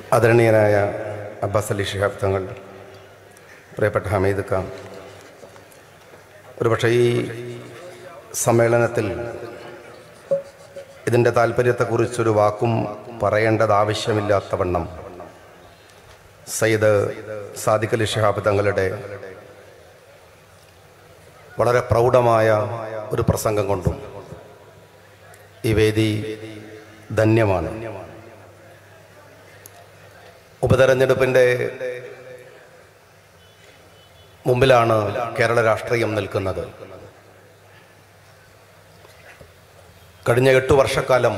ആദരണീയനായ അബ്ബാസ് അലി ഷിഹാബ് തങ്ങൾ പ്രിയപ്പെട്ട ഹമീദ് ഖാൻ ഒരുപക്ഷെ ഈ സമ്മേളനത്തിൽ ഇതിൻ്റെ താല്പര്യത്തെക്കുറിച്ചൊരു വാക്കും പറയേണ്ടത് ആവശ്യമില്ലാത്ത വണ്ണം സയ്യിദ് സാദിഖ് അലി ഷിഹാബ് തങ്ങളുടെ വളരെ പ്രൗഢമായ ഒരു പ്രസംഗം കൊണ്ടും ഈ വേദി ധന്യമാണ് ഉപതെരഞ്ഞെടുപ്പിൻ്റെ മുമ്പിലാണ് കേരള രാഷ്ട്രീയം നിൽക്കുന്നത് കഴിഞ്ഞ എട്ടു വർഷക്കാലം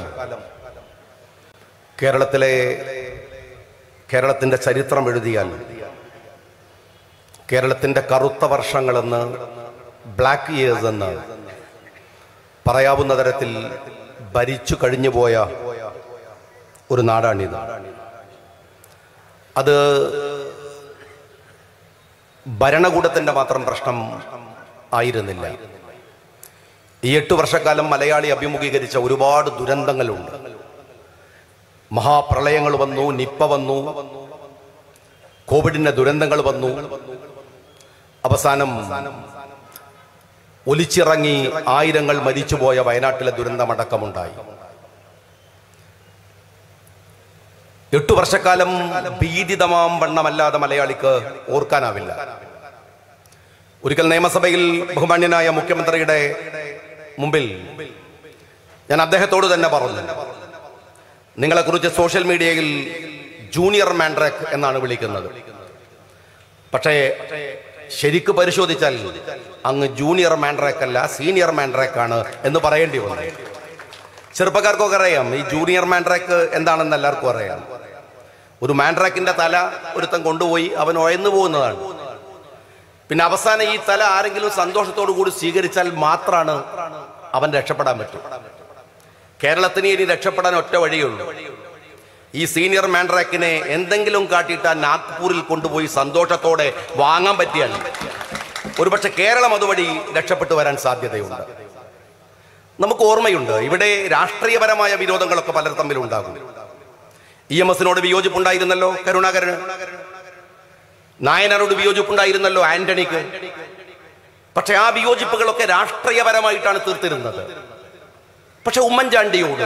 കേരളത്തിലെ കേരളത്തിൻ്റെ ചരിത്രം എഴുതിയാൽ കേരളത്തിൻ്റെ കറുത്ത വർഷങ്ങളെന്ന് ബ്ലാക്ക് ഇയേഴ്സ് എന്ന് പറയാവുന്ന തരത്തിൽ ഭരിച്ചു കഴിഞ്ഞുപോയ ഒരു നാടാണിത് അത് ഭരണകൂടത്തിൻ്റെ മാത്രം പ്രശ്നം ആയിരുന്നില്ല ഈ എട്ട് വർഷക്കാലം മലയാളി അഭിമുഖീകരിച്ച ഒരുപാട് ദുരന്തങ്ങളുണ്ട് മഹാപ്രളയങ്ങൾ വന്നു നിപ്പ വന്നു കോവിഡിന്റെ ദുരന്തങ്ങൾ വന്നു അവസാനം ഒലിച്ചിറങ്ങി ആയിരങ്ങൾ മരിച്ചുപോയ വയനാട്ടിലെ ദുരന്തമടക്കമുണ്ടായി എട്ടു വർഷക്കാലം ഭീതിതമാം വണ്ണമല്ലാതെ മലയാളിക്ക് ഓർക്കാനാവില്ല ഒരിക്കൽ നിയമസഭയിൽ ബഹുമാന്യനായ മുഖ്യമന്ത്രിയുടെ മുമ്പിൽ ഞാൻ അദ്ദേഹത്തോട് തന്നെ പറഞ്ഞു നിങ്ങളെക്കുറിച്ച് സോഷ്യൽ മീഡിയയിൽ ജൂനിയർ മാൻഡ്രാക്ക് എന്നാണ് വിളിക്കുന്നത് പക്ഷേ ശരിക്ക് പരിശോധിച്ചാൽ അങ്ങ് ജൂനിയർ മാൻഡ്രാക്ക് അല്ല സീനിയർ മാൻഡ്രാക്ക് ആണ് എന്ന് പറയേണ്ടി വന്നു ചെറുപ്പക്കാർക്കൊക്കെ അറിയാം ഈ ജൂനിയർ മാൻഡ്രാക്ക് എന്താണെന്ന് എല്ലാവർക്കും അറിയാം ഒരു മാൻഡ്രാക്കിന്റെ തല ഒരുത്തൻ കൊണ്ടുപോയി അവൻ ഉഴന്നു പോകുന്നതാണ് പിന്നെ അവസാനം ഈ തല ആരെങ്കിലും സന്തോഷത്തോടു കൂടി സ്വീകരിച്ചാൽ മാത്രമാണ് അവൻ രക്ഷപ്പെടാൻ പറ്റും കേരളത്തിന് ഇനി രക്ഷപ്പെടാൻ ഒറ്റ വഴിയുള്ളൂ ഈ സീനിയർ മാൻഡ്രാക്കിനെ എന്തെങ്കിലും കാട്ടിയിട്ട് ആ നാഗ്പൂരിൽ കൊണ്ടുപോയി സന്തോഷത്തോടെ വാങ്ങാൻ പറ്റിയാൽ ഒരുപക്ഷെ കേരളം അതുവഴി രക്ഷപ്പെട്ടു വരാൻ സാധ്യതയുണ്ട് നമുക്ക് ഓർമ്മയുണ്ട് ഇവിടെ രാഷ്ട്രീയപരമായ വിരോധങ്ങളൊക്കെ പലർ തമ്മിൽ ഉണ്ടാകും ഇ എം എസിനോട് വിയോജിപ്പുണ്ടായിരുന്നല്ലോ കരുണാകരന് നായനാരോട് വിയോജിപ്പുണ്ടായിരുന്നല്ലോ ആന്റണിക്ക് പക്ഷെ ആ വിയോജിപ്പുകളൊക്കെ രാഷ്ട്രീയപരമായിട്ടാണ് തീർത്തിരുന്നത് പക്ഷെ ഉമ്മൻചാണ്ടിയോട്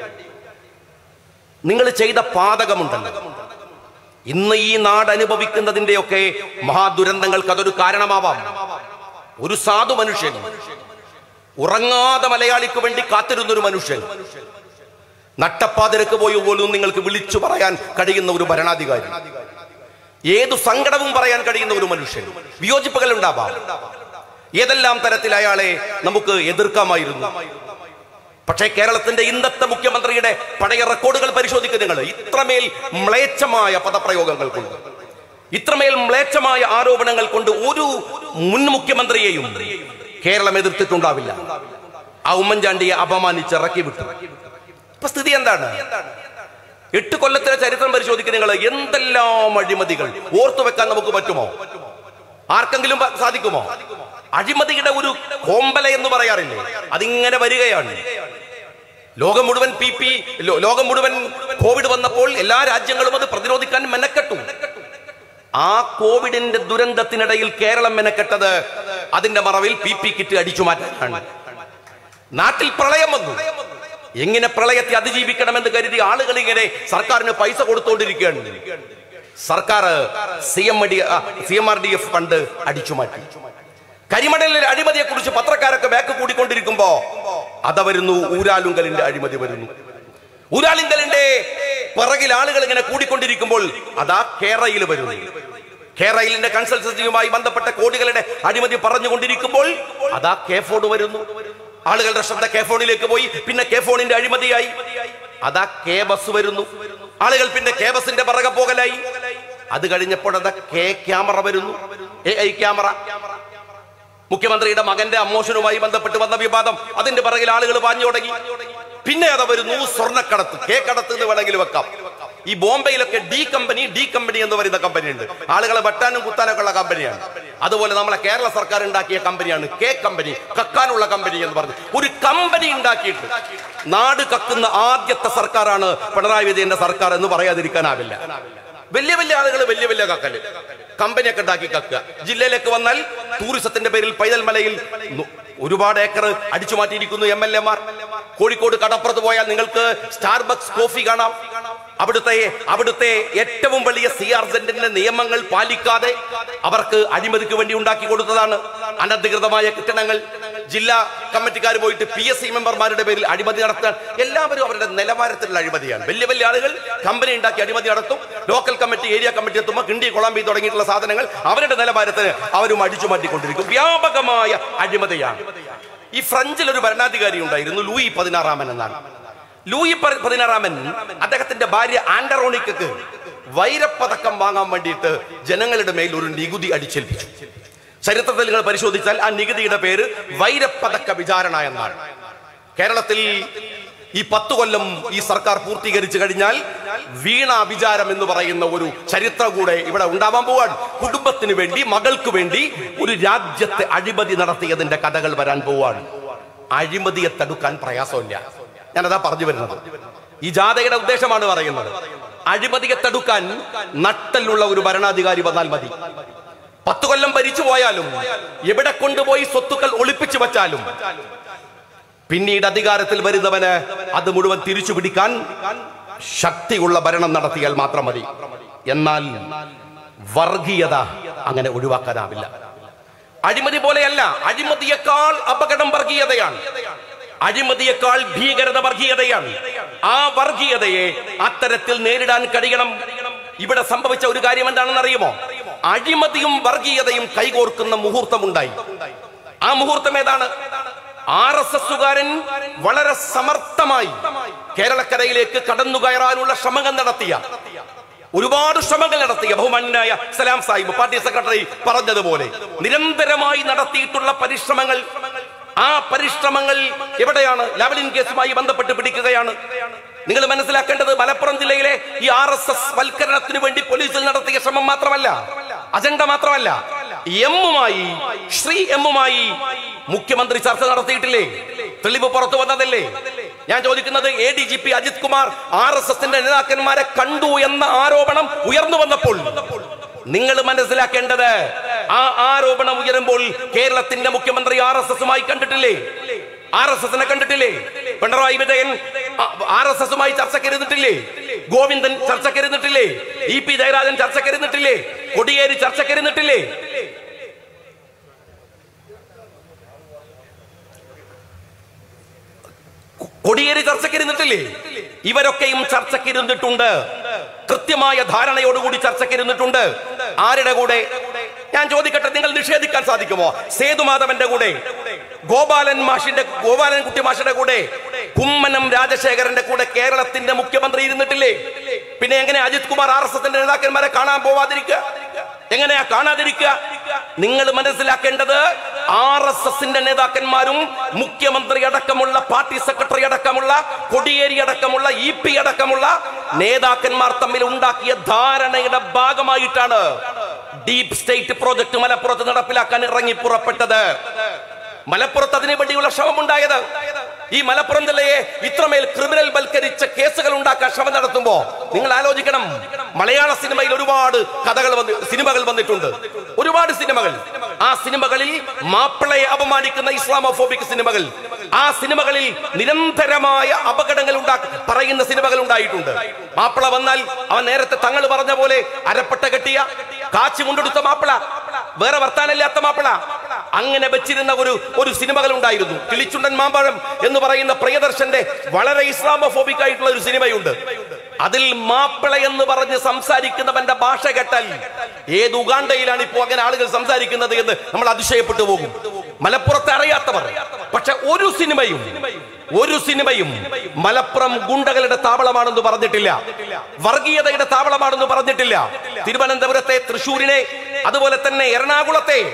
നിങ്ങൾ ചെയ്ത പാതകമുണ്ടല്ലോ ഇന്ന് ഈ നാട് അനുഭവിക്കുന്നതിന്റെയൊക്കെ മഹാദുരന്തങ്ങൾക്ക് അതൊരു കാരണമാവാം ഒരു സാധു മനുഷ്യൻ ഉറങ്ങാതെ മലയാളിക്ക് വേണ്ടി കാത്തിരുന്നൊരു മനുഷ്യൻ നട്ടപ്പാതിരക്ക് പോയി പോലും നിങ്ങൾക്ക് വിളിച്ചു പറയാൻ കഴിയുന്ന ഒരു ഭരണാധികാരി ഏതു സങ്കടവും പറയാൻ കഴിയുന്ന ഒരു മനുഷ്യൻ വിയോജിപ്പുകൾ ഉണ്ടാവാം ഏതെല്ലാം തരത്തിൽ അയാളെ നമുക്ക് എതിർക്കാമായിരുന്നു പക്ഷേ കേരളത്തിന്റെ ഇന്നത്തെ മുഖ്യമന്ത്രിയുടെ പഴയ റെക്കോർഡുകൾ പരിശോധിക്കുക നിങ്ങൾ ഇത്രമേൽ മ്ലേച്ഛമായ പദപ്രയോഗങ്ങൾ കൊണ്ട് ഇത്രമേൽ മ്ലേച്ഛമായ ആരോപണങ്ങൾ കൊണ്ട് ഒരു മുൻ മുഖ്യമന്ത്രിയെയും കേരളം എതിർത്തിട്ടുണ്ടാവില്ല ആ ഉമ്മൻചാണ്ടിയെ അപമാനിച്ച് ഇറക്കി വിട്ടു ഇപ്പൊ സ്ഥിതി എന്താണ് എട്ട് കൊല്ലത്തിലെ ചരിത്രം പരിശോധിക്കുക നിങ്ങൾ എന്തെല്ലാം അഴിമതികൾ ഓർത്തു വെക്കാൻ നമുക്ക് പറ്റുമോ ആർക്കെങ്കിലും പ- സാധിക്കുമോ അഴിമതിയുടെ ഒരു കോമ്പല എന്ന് പറയാറില്ലേ അതിങ്ങനെ വരികയാണ് ലോകം മുഴുവൻ പി പി ലോ- ലോകം മുഴുവൻ കോവിഡ് വന്നപ്പോൾ എല്ലാ രാജ്യങ്ങളും അത് പ്രതിരോധിക്കാൻ മെനക്കെട്ടു ആ കോവിഡിന്റെ ദുരന്തത്തിനിടയിൽ കേരളം മെനക്കെട്ടത് അതിന്റെ മറവിൽ പി പി കിറ്റ് അടിച്ചു മാറ്റാനാണ് നാട്ടിൽ പ്രളയം വന്നു എങ്ങനെ പ്രളയത്തെ അതിജീവിക്കണമെന്ന് കരുതി ആളുകൾ ഇങ്ങനെ സർക്കാരിന് പൈസ കൊടുത്തുകൊണ്ടിരിക്കുകയാണ് സർക്കാർ C M D C M R D F fund അടിച്ചു മാറ്റി കരിമണലിലെ അഴിമതിയെ കുറിച്ച് പത്രക്കാരൊക്കെ ബാക്ക് കൂടിക്കൊണ്ടിരിക്കുമ്പോ അത വരുന്നു ഊരാലുങ്കലിന്റെ അഴിമതി വരുന്നു ഊരാലുങ്കലിന്റെ പിറകിൽ ആളുകൾ ഇങ്ങനെ കൂടിക്കൊണ്ടിരിക്കുമ്പോൾ അതാ കേരളയിൽ വരുന്നു കേരളയിലിന്റെ കൺസൾട്ടൻസിയുമായി ബന്ധപ്പെട്ട കോടികളുടെ അഴിമതി പറഞ്ഞുകൊണ്ടിരിക്കുമ്പോൾ അതാ കെ ഫോൺ വരുന്നു ആളുകളുടെ ശ്രദ്ധ കെ ഫോണിലേക്ക് പോയി പിന്നെ കെ ഫോണിന്റെ അഴിമതിയായി അതാ കെ ബസ് വരുന്നു ആളുകൾ പിന്നെ കെ ബസിന്റെ പിറകെ പോകലായി അത് കഴിഞ്ഞപ്പോൾ അതാ കെ ക്യാമറ വരുന്നു എ ഐ ക്യാമറ മുഖ്യമന്ത്രിയുടെ മകന്റെ അമ്മോഷനുമായി ബന്ധപ്പെട്ട് വന്ന വിവാദം അതിന്റെ പിറകിൽ ആളുകൾ പാഞ്ഞു തുടങ്ങി പിന്നെ അത് വരുന്നു സ്വർണ്ണക്കടത്ത് കെ കടത്ത് എന്ന് വേണമെങ്കിൽ വെക്കാം ഈ ബോംബെയിലൊക്കെ ഡി കമ്പനി ഡി കമ്പനി എന്ന് പറയുന്ന കമ്പനി ഉണ്ട് ആളുകളെ വെട്ടാനും കുത്താനൊക്കെ ഉള്ള കമ്പനിയാണ് അതുപോലെ നമ്മളെ കേരള സർക്കാർ ഉണ്ടാക്കിയ കമ്പനിയാണ് കെ കമ്പനി കക്കാനുള്ള കമ്പനി എന്ന് പറഞ്ഞു ഒരു കമ്പനി ഉണ്ടാക്കിയിട്ട് നാട് കക്കുന്ന ആദ്യത്തെ സർക്കാരാണ് പിണറായി വിജയന്റെ സർക്കാർ എന്ന് പറയാതിരിക്കാനാവില്ല വലിയ വലിയ ആളുകൾ വലിയ വലിയ കക്കല് കമ്പനിയൊക്കെ ഉണ്ടാക്കി കക്കുക ജില്ലയിലേക്ക് വന്നാൽ ടൂറിസത്തിന്റെ പേരിൽ പൈതൽ മലയിൽ നു- ഒരുപാട് ഏക്കർ അടിച്ചു മാറ്റിയിരിക്കുന്നു എം എൽ എമാർ കോഴിക്കോട് കടപ്പുറത്ത് പോയാൽ നിങ്ങൾക്ക് സ്റ്റാർബക്സ് കോഫി കാണാം അവിടുത്തെ അവിടുത്തെ ഏറ്റവും വലിയ സി ആർ സെന്റിന്റെ നിയമങ്ങൾ പാലിക്കാതെ അവർക്ക് അഴിമതിക്ക് വേണ്ടി ഉണ്ടാക്കി കൊടുത്തതാണ് അനധികൃതമായ കെട്ടിടങ്ങൾ ജില്ലാ കമ്മിറ്റിക്കാർ പോയിട്ട് പി എസ് സി മെമ്പർമാരുടെ പേരിൽ അഴിമതി നടത്താൻ എല്ലാവരും അവരുടെ നിലവാരത്തിലുള്ള അഴിമതിയാണ് വലിയ വലിയ ആളുകൾ കമ്പനി ഉണ്ടാക്കി അഴിമതി നടത്തും ലോക്കൽ കമ്മിറ്റി ഏരിയ കമ്മിറ്റി എത്തുമ്പോൾ കിണ്ടി കൊളാമ്പി തുടങ്ങിയിട്ടുള്ള സാധനങ്ങൾ അവരുടെ നിലവാരത്തിന് അവരും അടിച്ചു മാറ്റിക്കൊണ്ടിരിക്കും വ്യാപകമായ അഴിമതിയാണ് ഈ ഫ്രഞ്ചിൽ ഒരു ഭരണാധികാരി ഉണ്ടായിരുന്നു ലൂയി പതിനാറാമൻ എന്നാണ് ലൂയി പ- പതിനാറാമൻ അദ്ദേഹത്തിന്റെ ഭാര്യ ആൻഡറോണിക്കക്ക് വൈരപ്പതക്കം വാങ്ങാൻ വേണ്ടിയിട്ട് ജനങ്ങളുടെ മേൽ ഒരു നികുതി അടിച്ചേൽപ്പിച്ചു ചരിത്രത്തിൽ നിങ്ങൾ പരിശോധിച്ചാൽ ആ നികുതിയുടെ പേര് വൈരപ്പതക്ക വിചാരണ എന്നാണ് കേരളത്തിൽ ഈ പത്തു കൊല്ലം ഈ സർക്കാർ പൂർത്തീകരിച്ചു കഴിഞ്ഞാൽ വീണ വിചാരം എന്ന് പറയുന്ന ഒരു ചരിത്രം കൂടെ ഇവിടെ ഉണ്ടാവാൻ പോവാൻ കുടുംബത്തിന് വേണ്ടി മകൾക്ക് വേണ്ടി ഒരു രാജ്യത്തെ അഴിമതി നടത്തിയതിന്റെ കഥകൾ വരാൻ പോവാണ് അഴിമതിയെ തടുക്കാൻ പ്രയാസമില്ല ഞാനതാ പറഞ്ഞു വരുന്നത് ഈ ജാഥയുടെ ഉദ്ദേശമാണ് പറയുന്നത് അഴിമതിയെ തടുക്കാൻ നട്ടലുള്ള ഒരു ഭരണാധികാരി വന്നാൽ മതി പത്തു കൊല്ലം ഭരിച്ചു പോയാലും എവിടെ കൊണ്ടുപോയി സ്വത്തുക്കൾ ഒളിപ്പിച്ചു വച്ചാലും പിന്നീട് അധികാരത്തിൽ വരുന്നവന് അത് മുഴുവൻ തിരിച്ചു പിടിക്കാൻ ശക്തിയുള്ള ഭരണം നടത്തിയാൽ മാത്രം മതി എന്നാൽ വർഗീയത അങ്ങനെ ഒഴിവാക്കാനാവില്ല അഴിമതി പോലെയല്ല അഴിമതിയേക്കാൾ അപകടം വർഗീയതയാണ് അഴിമതിയേക്കാൾ ഭീകരത വർഗീയതയാണ് ആ വർഗീയതയെ അത്തരത്തിൽ നേരിടാൻ കഴിയണം ഇവിടെ സംഭവിച്ച ഒരു കാര്യം എന്താണെന്ന് അറിയുമോ അഴിമതിയും വർഗീയതയും കൈകോർക്കുന്ന മുഹൂർത്തമുണ്ടായി ആ മുഹൂർത്തം ഏതാണ് ആർ എസ് എസുകാരൻ വളരെ സമർത്ഥമായി കേരളക്കരയിലേക്ക് കടന്നു കയറാനുള്ള ശ്രമങ്ങൾ നടത്തിയ ഒരുപാട് ശ്രമങ്ങൾ നടത്തിയ ബഹുമാനായ സലാം സാഹിബ് പാർട്ടി സെക്രട്ടറി പറഞ്ഞതുപോലെ നിരന്തരമായി നടത്തിയിട്ടുള്ള പരിശ്രമങ്ങൾ ആ പരിശ്രമങ്ങൾ എവിടെയാണ് ലാവലിൻ കേസുമായി ബന്ധപ്പെട്ട് പിടിക്കുകയാണ് നിങ്ങൾ മനസ്സിലാക്കേണ്ടത് മലപ്പുറം ജില്ലയിലെ ഈ ആർ എസ് എസ് വൽക്കരണത്തിന് വേണ്ടി പോലീസിൽ നടത്തിയ ശ്രമം മാത്രമല്ല അജണ്ട മാത്രമല്ല എമ്മുമായി ശ്രീ എമ്മുമായി മുഖ്യമന്ത്രി ചർച്ച നടത്തിയിട്ടില്ലേ തെളിവ് പുറത്തു വന്നതല്ലേ ഞാൻ ചോദിക്കുന്നത് A D G P Ajith Kumar R S എസിന്റെ നേതാക്കന്മാരെ കണ്ടു എന്ന ആരോപണം ഉയർന്നു വന്നപ്പോൾ നിങ്ങൾ മനസ്സിലാക്കേണ്ടത് ആ ആരോപണം ഉയരുമ്പോൾ കേരളത്തിന്റെ മുഖ്യമന്ത്രി ആർ എസ് എസുമായി കണ്ടിട്ടില്ലേ ആർ എസ് എസിനെ കണ്ടിട്ടില്ലേ പിണറായി വിജയൻ ആർ എസ് എസുമായി ചർച്ചക്കിരുന്നിട്ടില്ലേ ഗോവിന്ദൻ ചർച്ചക്കിരുന്നിട്ടില്ലേ ഇ പി ജയരാജൻ ചർച്ചക്കിരുന്നിട്ടില്ലേ കൊടിയേരി ചർച്ചക്കിരുന്നിട്ടില്ലേ കൊടിയേരി ചർച്ചക്കിരുന്നിട്ടില്ലേ ഇവരൊക്കെയും ചർച്ചക്കിരുന്നിട്ടുണ്ട് കൃത്യമായ ധാരണയോടുകൂടി ചർച്ചക്കിരുന്നിട്ടുണ്ട് ആരുടെ കൂടെ ഞാൻ ചോദിക്കട്ടെ നിങ്ങൾ നിഷേധിക്കാൻ സാധിക്കുമോ സേതുമാധവന്റെ കൂടെ ഗോപാലൻ മാഷിന്റെ ഗോപാലൻ കുട്ടി മാഷിന്റെ കൂടെ കുമ്മനം രാജശേഖരന്റെ കൂടെ കേരളത്തിന്റെ മുഖ്യമന്ത്രി ഇരുന്നിട്ടില്ലേ പിന്നെ എങ്ങനെ അജിത് കുമാർ ആർ എസ് എസിന്റെ നേതാക്കന്മാരെ കാണാൻ പോവാതിരിക്കുക എങ്ങനെയാ കാണാതിരിക്കുക നിങ്ങൾ മനസ്സിലാക്കേണ്ടത് ആർ എസ് എസിന്റെ നേതാക്കന്മാരും മുഖ്യമന്ത്രി അടക്കമുള്ള പാർട്ടി സെക്രട്ടറി അടക്കമുള്ള കൊടിയേരി അടക്കമുള്ള ഇ പി അടക്കമുള്ള നേതാക്കന്മാർ തമ്മിൽ ഉണ്ടാക്കിയ ധാരണയുടെ ഭാഗമായിട്ടാണ് ഡീപ് സ്റ്റേറ്റ് പ്രോജക്ട് മലപ്പുറത്ത് നടപ്പിലാക്കാൻ ഇറങ്ങി പുറപ്പെട്ടത് മലപ്പുറത്ത് അതിനു വേണ്ടിയുള്ള ശ്രമമുണ്ടായത് ഈ മലപ്പുറം ജില്ലയെ ഇത്രമേൽ ക്രിമിനൽ വൽക്കരിച്ച കേസുകൾ ഉണ്ടാക്കാൻ ശ്രമം നടത്തുമ്പോ നിങ്ങൾ ആലോചിക്കണം മലയാള സിനിമയിൽ ഒരുപാട് കഥകൾ വന്ന് സിനിമകൾ വന്നിട്ടുണ്ട് ഒരുപാട് സിനിമകൾ ആ സിനിമകളിൽ മാപ്പിളയെ അപമാനിക്കുന്ന ഇസ്ലാമോഫോബിക് സിനിമകൾ ആ സിനിമകളിൽ നിരന്തരമായ അപകടങ്ങൾ ഉണ്ടാക്കി പറയുന്ന സിനിമകൾ ഉണ്ടായിട്ടുണ്ട് മാപ്പിള വന്നാൽ അവൻ നേരത്തെ തങ്ങൾ പറഞ്ഞ പോലെ അരപ്പട്ട കെട്ടിയ കാച്ചി മുണ്ടെടുത്ത മാപ്പിള വേറെ വർത്താനമില്ലാത്ത മാപ്പിള അങ്ങനെ വെച്ചിരുന്ന ഒരു ഒരു സിനിമകൾ ഉണ്ടായിരുന്നു കിളിച്ചുണ്ടൻ മാമ്പഴം എന്ന് പറയുന്ന പ്രിയദർശന്റെ വളരെ ഇസ്ലാമോഫോബിക് ആയിട്ടുള്ള ഒരു സിനിമയുണ്ട് അതിൽ മാപ്പിള എന്ന് പറഞ്ഞ് സംസാരിക്കുന്നവന്റെ ഭാഷ കേട്ടാൽ ഏത് ഉഗാണ്ടയിലാണ് ഇപ്പോൾ അങ്ങനെ ആളുകൾ സംസാരിക്കുന്നത് എന്ന് നമ്മൾ അതിശയപ്പെട്ടു പോകും മലപ്പുറത്തെ അറിയാത്തവർ പക്ഷെ ഒരു സിനിമയും ഒരു സിനിമയും മലപ്പുറം ഗുണ്ടകളുടെ താവളമാണെന്ന് പറഞ്ഞിട്ടില്ല വർഗീയതയുടെ താവളമാണെന്ന് പറഞ്ഞിട്ടില്ല തിരുവനന്തപുരത്തെ തൃശൂരിനെ അതുപോലെ തന്നെ എറണാകുളത്തെ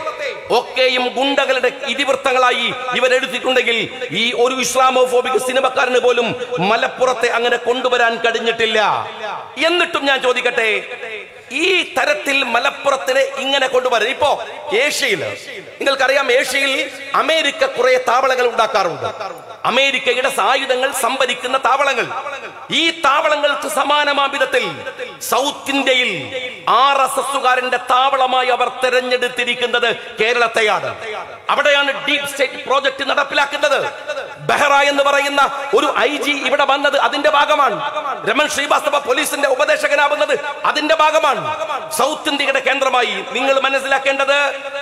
ഒക്കെയും ഗുണ്ടകളുടെ ഇതിവൃത്തങ്ങളായി ഇവരെടുത്തിട്ടുണ്ടെങ്കിൽ ഈ ഒരു ഇസ്ലാമോഫോബിക് സിനിമക്കാരന് പോലും മലപ്പുറത്തെ അങ്ങനെ കൊണ്ടുവരാൻ കഴിഞ്ഞിട്ടില്ല എന്നിട്ടും ഞാൻ ചോദിക്കട്ടെ ഈ തരത്തിൽ മലപ്പുറത്തിനെ ഇങ്ങനെ കൊണ്ടുവരാൻ ഇപ്പോ ഏഷ്യയിൽ നിങ്ങൾക്കറിയാം ഏഷ്യയിൽ അമേരിക്ക കുറെ താവളങ്ങൾ ഉണ്ടാക്കാറുണ്ട് അമേരിക്കയുടെ സായുധങ്ങൾ സംഭരിക്കുന്ന താവളങ്ങൾ ഈ താവളങ്ങൾക്ക് സമാനമാം വിധത്തിൽ സൗത്ത് ഇന്ത്യയിൽ ആർ എസ് എസുകാരന്റെ താവളമായി അവർ തെരഞ്ഞെടുത്തിരിക്കുന്നത് കേരളത്തെയാണ് അവിടെയാണ് ഡീപ് സ്റ്റേറ്റ് പ്രോജക്ട് നടപ്പിലാക്കുന്നത് ബെഹ്റ എന്ന് പറയുന്ന ഒരു ഐ ജി ഇവിടെ വന്നത് അതിന്റെ ഭാഗമാണ് രമൺ ശ്രീവാസ്തവ പോലീസിന്റെ ഉപദേശകനാവുന്നത് അതിന്റെ ഭാഗമാണ് സൗത്ത് ഇന്ത്യയുടെ കേന്ദ്രമായി നിങ്ങൾ മനസ്സിലാക്കേണ്ടത്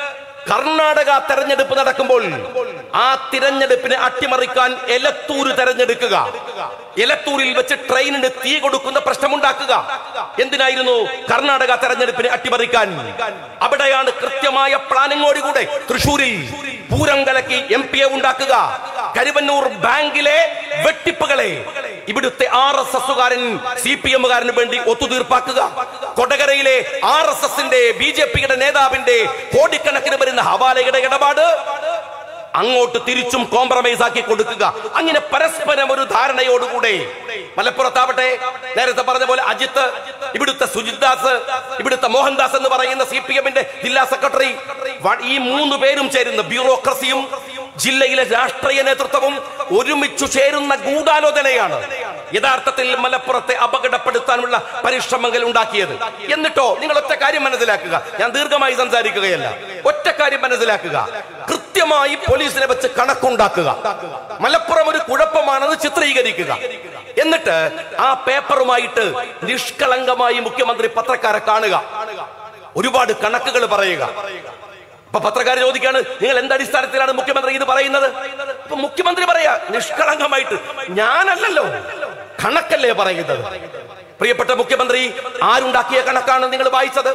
കർണാടക തെരഞ്ഞെടുപ്പ് നടക്കുമ്പോൾ ആ തിരഞ്ഞെടുപ്പിനെ അട്ടിമറിക്കാൻ എലത്തൂര് തെരഞ്ഞെടുക്കുക എലത്തൂരിൽ വെച്ച് ട്രെയിനിന് തീ കൊടുക്കുന്ന പ്രശ്നമുണ്ടാക്കുക എന്തിനായിരുന്നു കർണാടക തെരഞ്ഞെടുപ്പിനെ അട്ടിമറിക്കാൻ അവിടെയാണ് കൃത്യമായ പ്ലാനിങ്ങോടുകൂടെ തൃശൂരിൽ പൂരം കലക്കി എം പിയെ ഉണ്ടാക്കുക കരുവന്നൂർ ബാങ്കിലെ വെട്ടിപ്പുകളെ ഇവിടുത്തെ ആർ എസ് എസുകാരൻ സി പി എമ്മുകാരന് വേണ്ടി ഒത്തുതീർപ്പാക്കുക കൊടകരയിലെ ആർ എസ് എസിന്റെ ബി ജെ പിയുടെ നേതാവിന്റെ കോടിക്കണക്കിന് വരുന്ന ഹവാലയുടെ ഇടപാട് അങ്ങോട്ട് തിരിച്ചും കോംപ്രമൈസ് ആക്കി കൊടുക്കുക അങ്ങനെ പരസ്പരം ഒരു ധാരണയോടുകൂടെ മലപ്പുറത്താവട്ടെ നേരത്തെ പറഞ്ഞ പോലെ അജിത്ത് ഇവിടുത്തെ സുജിത് ദാസ് ഇവിടുത്തെ മോഹൻദാസ് എന്ന് പറയുന്ന സി പി എമ്മിന്റെ ജില്ലാ സെക്രട്ടറി വ- ഈ മൂന്ന് പേരും ചേരുന്ന ബ്യൂറോക്രസിയും ജില്ലയിലെ രാഷ്ട്രീയ നേതൃത്വവും ഒരുമിച്ചു ചേരുന്ന ഗൂഢാലോചനയാണ് യഥാർത്ഥത്തിൽ മലപ്പുറത്തെ അപകടപ്പെടുത്താനുള്ള പരിശ്രമങ്ങൾ ഉണ്ടാക്കിയത് എന്നിട്ടോ നിങ്ങൾ ഒറ്റ കാര്യം മനസ്സിലാക്കുക ഞാൻ ദീർഘമായി സംസാരിക്കുകയല്ല ഒറ്റ കാര്യം മനസ്സിലാക്കുക കൃത്യമായി പോലീസിനെ വെച്ച് കണക്കുണ്ടാക്കുക മലപ്പുറം ഒരു കുഴപ്പമാണെന്ന് ചിത്രീകരിക്കുക എന്നിട്ട് ആ പേപ്പറുമായിട്ട് നിഷ്കളങ്കമായി മുഖ്യമന്ത്രി പത്രക്കാരെ കാണുക ഒരുപാട് കണക്കുകൾ പറയുക അപ്പൊ പത്രക്കാർ ചോദിക്കാണ് നിങ്ങൾ എന്ത് അടിസ്ഥാനത്തിലാണ് മുഖ്യമന്ത്രി ഇത് പറയുന്നത് ഇപ്പൊ മുഖ്യമന്ത്രി പറയാ നിഷ്കളങ്കമായിട്ട് ഞാനല്ലല്ലോ കണക്കല്ലേ പറയുന്നത് പ്രിയപ്പെട്ട മുഖ്യമന്ത്രി ആരുണ്ടാക്കിയ കണക്കാണ് നിങ്ങൾ വായിച്ചത്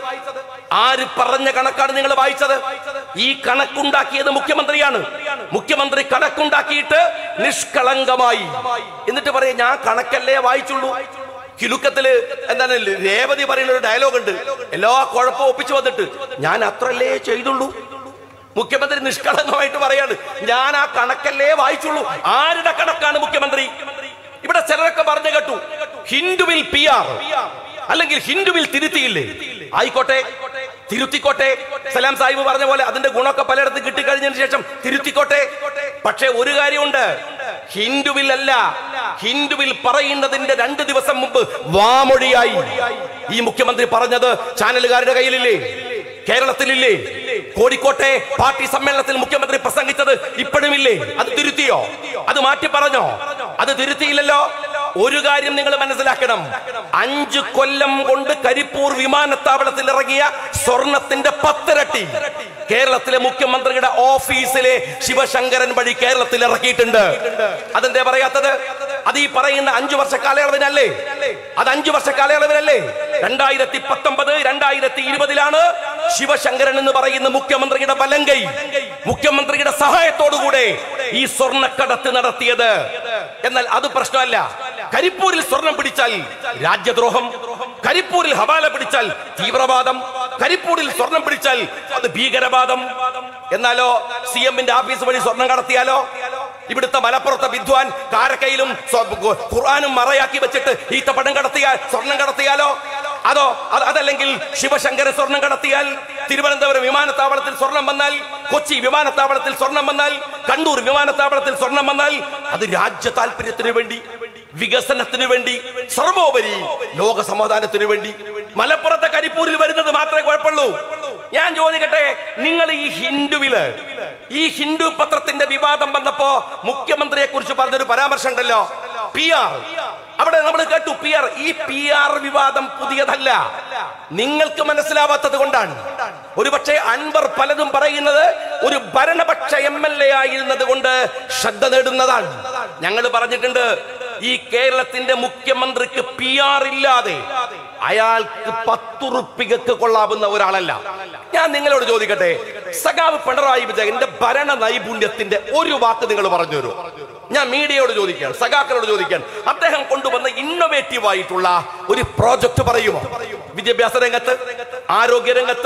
ആര് പറഞ്ഞ കണക്കാണ് നിങ്ങൾ വായിച്ചത് ഈ കണക്കുണ്ടാക്കിയത് മുഖ്യമന്ത്രിയാണ് മുഖ്യമന്ത്രി കണക്കുണ്ടാക്കിയിട്ട് നിഷ്കളങ്കമായി എന്നിട്ട് പറയാ ഞാൻ കണക്കല്ലേ വായിച്ചുള്ളൂ കിലുക്കത്തില് എന്താണ് രേവതി പറയുന്ന ഒരു ഡയലോഗ് ഉണ്ട് എല്ലാ കുഴപ്പവും ഒപ്പിച്ചു വന്നിട്ട് ഞാൻ അത്രല്ലേ ചെയ്തുള്ളൂ മുഖ്യമന്ത്രി നിഷ്കളങ്കമായിട്ട് പറയാണ് ഞാൻ ആ കണക്കല്ലേ വായിച്ചുള്ളൂ ആരുടെ കണക്കാണ് മുഖ്യമന്ത്രി ഇവിടെ ചിലരൊക്കെ പറഞ്ഞു കേട്ടു ഹിന്ദുവിൽ പി ആർ അല്ലെങ്കിൽ ഹിന്ദുവിൽ തിരുത്തിയില്ലേ ആയിക്കോട്ടെ തിരുത്തിക്കോട്ടെ സലാം സാഹിബ് പറഞ്ഞ പോലെ അതിന്റെ ഗുണമൊക്കെ പലയിടത്തും കിട്ടിക്കഴിഞ്ഞതിന് ശേഷം തിരുത്തിക്കോട്ടെ പക്ഷെ ഒരു കാര്യമുണ്ട് ഹിന്ദുവിൽ അല്ല ഹിന്ദുവിൽ പറയുന്നതിന്റെ രണ്ട് ദിവസം മുമ്പ് വാമൊഴിയായി ഈ മുഖ്യമന്ത്രി പറഞ്ഞത് ചാനലുകാരുടെ കയ്യിലില്ലേ കേരളത്തിലില്ലേ കോഴിക്കോട്ടെ പാർട്ടി സമ്മേളനത്തിൽ മുഖ്യമന്ത്രി പ്രസംഗിച്ചത് ഇപ്പോഴുമില്ലേ അത് തിരുത്തിയോ അത് മാറ്റി പറഞ്ഞോ അത് തിരുത്തിയില്ലല്ലോ ഒരു കാര്യം നിങ്ങൾ മനസ്സിലാക്കണം അഞ്ചു കൊല്ലം കൊണ്ട് കരിപ്പൂർ വിമാനത്താവളത്തിൽ ഇറങ്ങിയ സ്വർണത്തിന്റെ പത്തിരട്ടി കേരളത്തിലെ മുഖ്യമന്ത്രിയുടെ ഓഫീസിലെ ശിവശങ്കരൻ വഴി കേരളത്തിൽ ഇറക്കിയിട്ടുണ്ട് അതെന്തേ പറയാത്തത് അത് ഈ പറയുന്ന അഞ്ചു വർഷ കാലയളവിനല്ലേ അത് അഞ്ചു വർഷ കാലയളവിനല്ലേ രണ്ടായിരത്തി പത്തൊമ്പത് രണ്ടായിരത്തി ഇരുപതിലാണ് ശിവശങ്കരൻ എന്ന് പറയുന്ന മുഖ്യമന്ത്രിയുടെ വലങ്കൈ മുഖ്യമന്ത്രിയുടെ സഹായത്തോടുകൂടെ ഈ സ്വർണ്ണക്കടത്ത് നടത്തിയത് എന്നാൽ അത് പ്രശ്നമല്ല കരിപ്പൂരിൽ സ്വർണം പിടിച്ചാൽ രാജ്യദ്രോഹം കരിപ്പൂരിൽ ഹവാല പിടിച്ചാൽ തീവ്രവാദം കരിപ്പൂരിൽ സ്വർണം പിടിച്ചാൽ അത് ഭീകരവാദം എന്നാലോ സി എമ്മിന്റെ ഓഫീസ് വഴി സ്വർണം കടത്തിയാലോ ഇവിടുത്തെ മലപ്പുറത്തെ വിദ്വാൻ കാരക്കയിലും സ്വ- ഖുർആാനും മറയാക്കി വെച്ചിട്ട് ഈത്തപ്പടം കടത്തിയാൽ സ്വർണം കടത്തിയാലോ അതോ അത് അതല്ലെങ്കിൽ ശിവശങ്കര സ്വർണം കടത്തിയാൽ തിരുവനന്തപുരം വിമാനത്താവളത്തിൽ സ്വർണം വന്നാൽ കൊച്ചി വിമാനത്താവളത്തിൽ സ്വർണം വന്നാൽ കണ്ണൂർ വിമാനത്താവളത്തിൽ സ്വർണം വന്നാൽ അത് രാജ്യ താല്പര്യത്തിന് വേണ്ടി വികസനത്തിന് വേണ്ടി സർവോപരി ലോക സമാധാനത്തിന് വേണ്ടി മലപ്പുറത്തെ കരിപ്പൂരിൽ വരുന്നത് മാത്രമേ കുഴപ്പമുള്ളൂ ഞാൻ ചോദിക്കട്ടെ നിങ്ങൾ ഈ ഹിന്ദുവില് ഈ ഹിന്ദു പത്രത്തിന്റെ വിവാദം വന്നപ്പോ മുഖ്യമന്ത്രിയെ കുറിച്ച് പറഞ്ഞൊരു പരാമർശം ഉണ്ടല്ലോ പി ആർ അവിടെ നമ്മൾ കേട്ടു പി ആർ ഈ പി ആർ വിവാദം പുതിയതല്ല നിങ്ങൾക്ക് മനസ്സിലാവാത്തത് കൊണ്ടാണ് ഒരുപക്ഷെ അൻവർ പലതും പറയുന്നത് ഒരു ഭരണപക്ഷ എം എൽ എ ആയിരുന്നത് കൊണ്ട് ശ്രദ്ധ നേടുന്നതാണ് ഞങ്ങൾ പറഞ്ഞിട്ടുണ്ട് ഈ കേരളത്തിന്റെ മുഖ്യമന്ത്രിക്ക് പി ആർ ഇല്ലാതെ അയാൾക്ക് പത്തുറുപ്പികക്ക് കൊള്ളാവുന്ന ഒരാളല്ല ഞാൻ നിങ്ങളോട് ചോദിക്കട്ടെ സഖാവ് പിണറായി വിജയന്റെ ഭരണ നൈപുണ്യത്തിന്റെ ഒരു വാക്ക് നിങ്ങൾ പറഞ്ഞു തരൂ ഞാൻ മീഡിയയോട് ചോദിക്കാൻ സഖാക്കളോട് ചോദിക്കാൻ അദ്ദേഹം കൊണ്ടുവന്ന ഇന്നോവേറ്റീവ് ആയിട്ടുള്ള ഒരു പ്രോജക്റ്റ് പറയുമോ വിദ്യാഭ്യാസ രംഗത്ത് ആരോഗ്യ രംഗത്ത്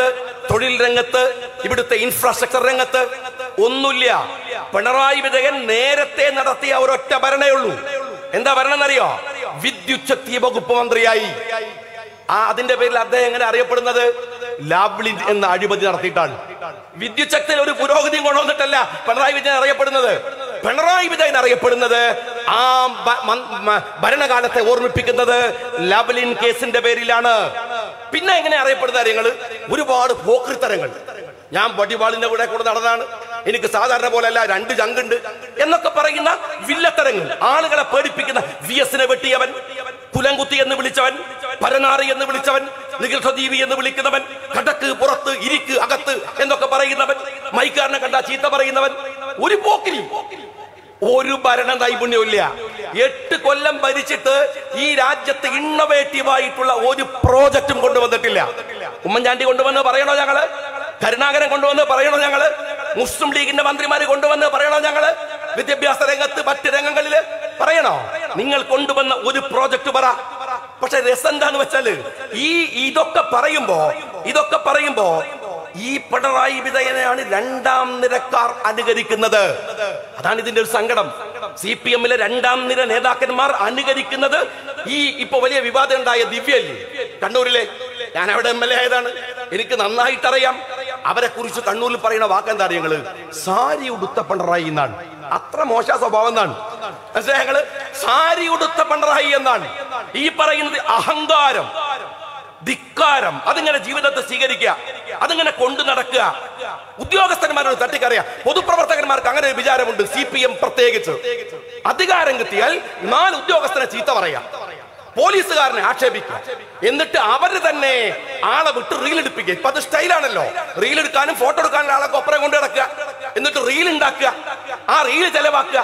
തൊഴിൽ രംഗത്ത് ഇവിടുത്തെ ഇൻഫ്രാസ്ട്രക്ചർ രംഗത്ത് ഒന്നുമില്ല പിണറായി വിജയൻ നേരത്തെ നടത്തിയ ഒരൊറ്റ ഭരണേ ഉള്ളൂ എന്താ ഭരണം എന്നറിയോ വിദ്യുത് ശക്തി വകുപ്പ് മന്ത്രിയായി ആ അതിന്റെ പേരിൽ അദ്ദേഹം എങ്ങനെ അറിയപ്പെടുന്നത് ലാബ്ലിൻ എന്ന അഴിമതി നടത്തിയിട്ടാണ് വിദ്യുത് ശക്തിയിൽ ഒരു പുരോഗതിയും കൊണ്ടുവന്നിട്ടല്ല പിണറായി വിജയൻ അറിയപ്പെടുന്നത് പിണറായി വിജയൻ അറിയപ്പെടുന്നത് ആ ഭ- മ- മ- ഭരണകാലത്തെ ഓർമ്മിപ്പിക്കുന്നത് ലാബ്ലിൻ കേസിന്റെ പേരിലാണ് പിന്നെ എങ്ങനെ അറിയപ്പെടുന്ന കാര്യങ്ങള് ഒരുപാട് പോക്രിത്തരങ്ങൾ ഞാൻ വടിവാളിന്റെ കൂടെ കൂടെ നടന്നാണ് എനിക്ക് സാധാരണ പോലല്ല രണ്ട് ചങ്കുണ്ട് എന്നൊക്കെ പറയുന്ന വില്ലത്തരങ്ങൾ ആളുകളെ പേടിപ്പിക്കുന്ന വി എസിനെ വെട്ടിയവൻ കുലംകുത്തി എന്ന് വിളിച്ചവൻ പരനാറി എന്ന് വിളിച്ചവൻ നികൃഷ്ടജീവി എന്ന് വിളിക്കുന്നവൻ കടക്ക് പുറത്ത് ഇരിക്ക് അകത്ത് എന്നൊക്കെ പറയുന്നവൻ മൈക്കാരനെ കണ്ട ചീത്ത പറയുന്നവൻ ഒരു പോക്കിരി ഒരു ഭരണ നൈപുണ്യമില്ല എട്ട് കൊല്ലം ഭരിച്ചിട്ട് ഈ രാജ്യത്ത് ഇന്നവേറ്റീവ് ആയിട്ടുള്ള ഒരു പ്രോജക്റ്റും കൊണ്ടുവന്നിട്ടില്ല ഉമ്മൻചാണ്ടി കൊണ്ടുവന്ന് പറയണോ ഞങ്ങള് കരുണാകരൻ കൊണ്ടുവന്ന് പറയണോ ഞങ്ങള് മുസ്ലിം ലീഗിന്റെ മന്ത്രിമാര് കൊണ്ടുവന്ന് പറയണോ ഞങ്ങള് വിദ്യാഭ്യാസ രംഗത്ത് മറ്റ് രംഗങ്ങളില് പറയണോ നിങ്ങൾ കൊണ്ടുവന്ന ഒരു പ്രോജക്റ്റ് പറ പക്ഷെ രസം എന്താന്ന് വെച്ചാല് ഈ ഇതൊക്കെ പറയുമ്പോ ഇതൊക്കെ പറയുമ്പോ ഈ പിണറായി വിജയനെയാണ് രണ്ടാം നിരക്കാർ അനുകരിക്കുന്നത് അതാണ് ഇതിന്റെ ഒരു സങ്കടം സി പി എമ്മിലെ രണ്ടാം നിര നേതാക്കന്മാർ അനുകരിക്കുന്നത് ഈ ഇപ്പൊ വലിയ വിവാദം ഉണ്ടായ ദിവ്യല്ലേ കണ്ണൂരിലെ ഞാൻ അവിടെ എം എൽ എ ആയതാണ് എനിക്ക് നന്നായിട്ട് അറിയാം അവരെ കുറിച്ച് കണ്ണൂരിൽ പറയുന്ന വാക്കെന്താ അറിയങ്ങള് സാരി ഉടുത്ത പിണറായി എന്നാണ് അത്ര മോശ സ്വഭാവം എന്നാണ് മനസ്സിലായോ ഞങ്ങള് സാരി ഉടുത്ത പിണറായി എന്നാണ് ഈ പറയുന്നത് അഹങ്കാരം ധിക്കാരം അതിങ്ങനെ ജീവിതത്തെ സ്വീകരിക്കുക അതിങ്ങനെ കൊണ്ടു നടക്കുക ഉദ്യോഗസ്ഥന്മാരോട് തട്ടിക്കറിയാം പൊതുപ്രവർത്തകന്മാർക്ക് അങ്ങനെ ഒരു വിചാരമുണ്ട് സി പി എം പ്രത്യേകിച്ച് അധികാരം കിട്ടിയാൽ നാല് ഉദ്യോഗസ്ഥനെ ചീത്ത പറയാം പോലീസുകാരനെ ആക്ഷേപിക്കുക എന്നിട്ട് അവര് തന്നെ ആളെ വിട്ട് റീൽ എടുപ്പിക്കുക ഇപ്പൊ അത് സ്റ്റൈലാണല്ലോ റീൽ എടുക്കാനും ഫോട്ടോ എടുക്കാനും ആളെ കൊപ്പരം കൊണ്ട് നടക്കുക എന്നിട്ട് റീൽ ഉണ്ടാക്കുക ആ റീൽ ചെലവാക്കുക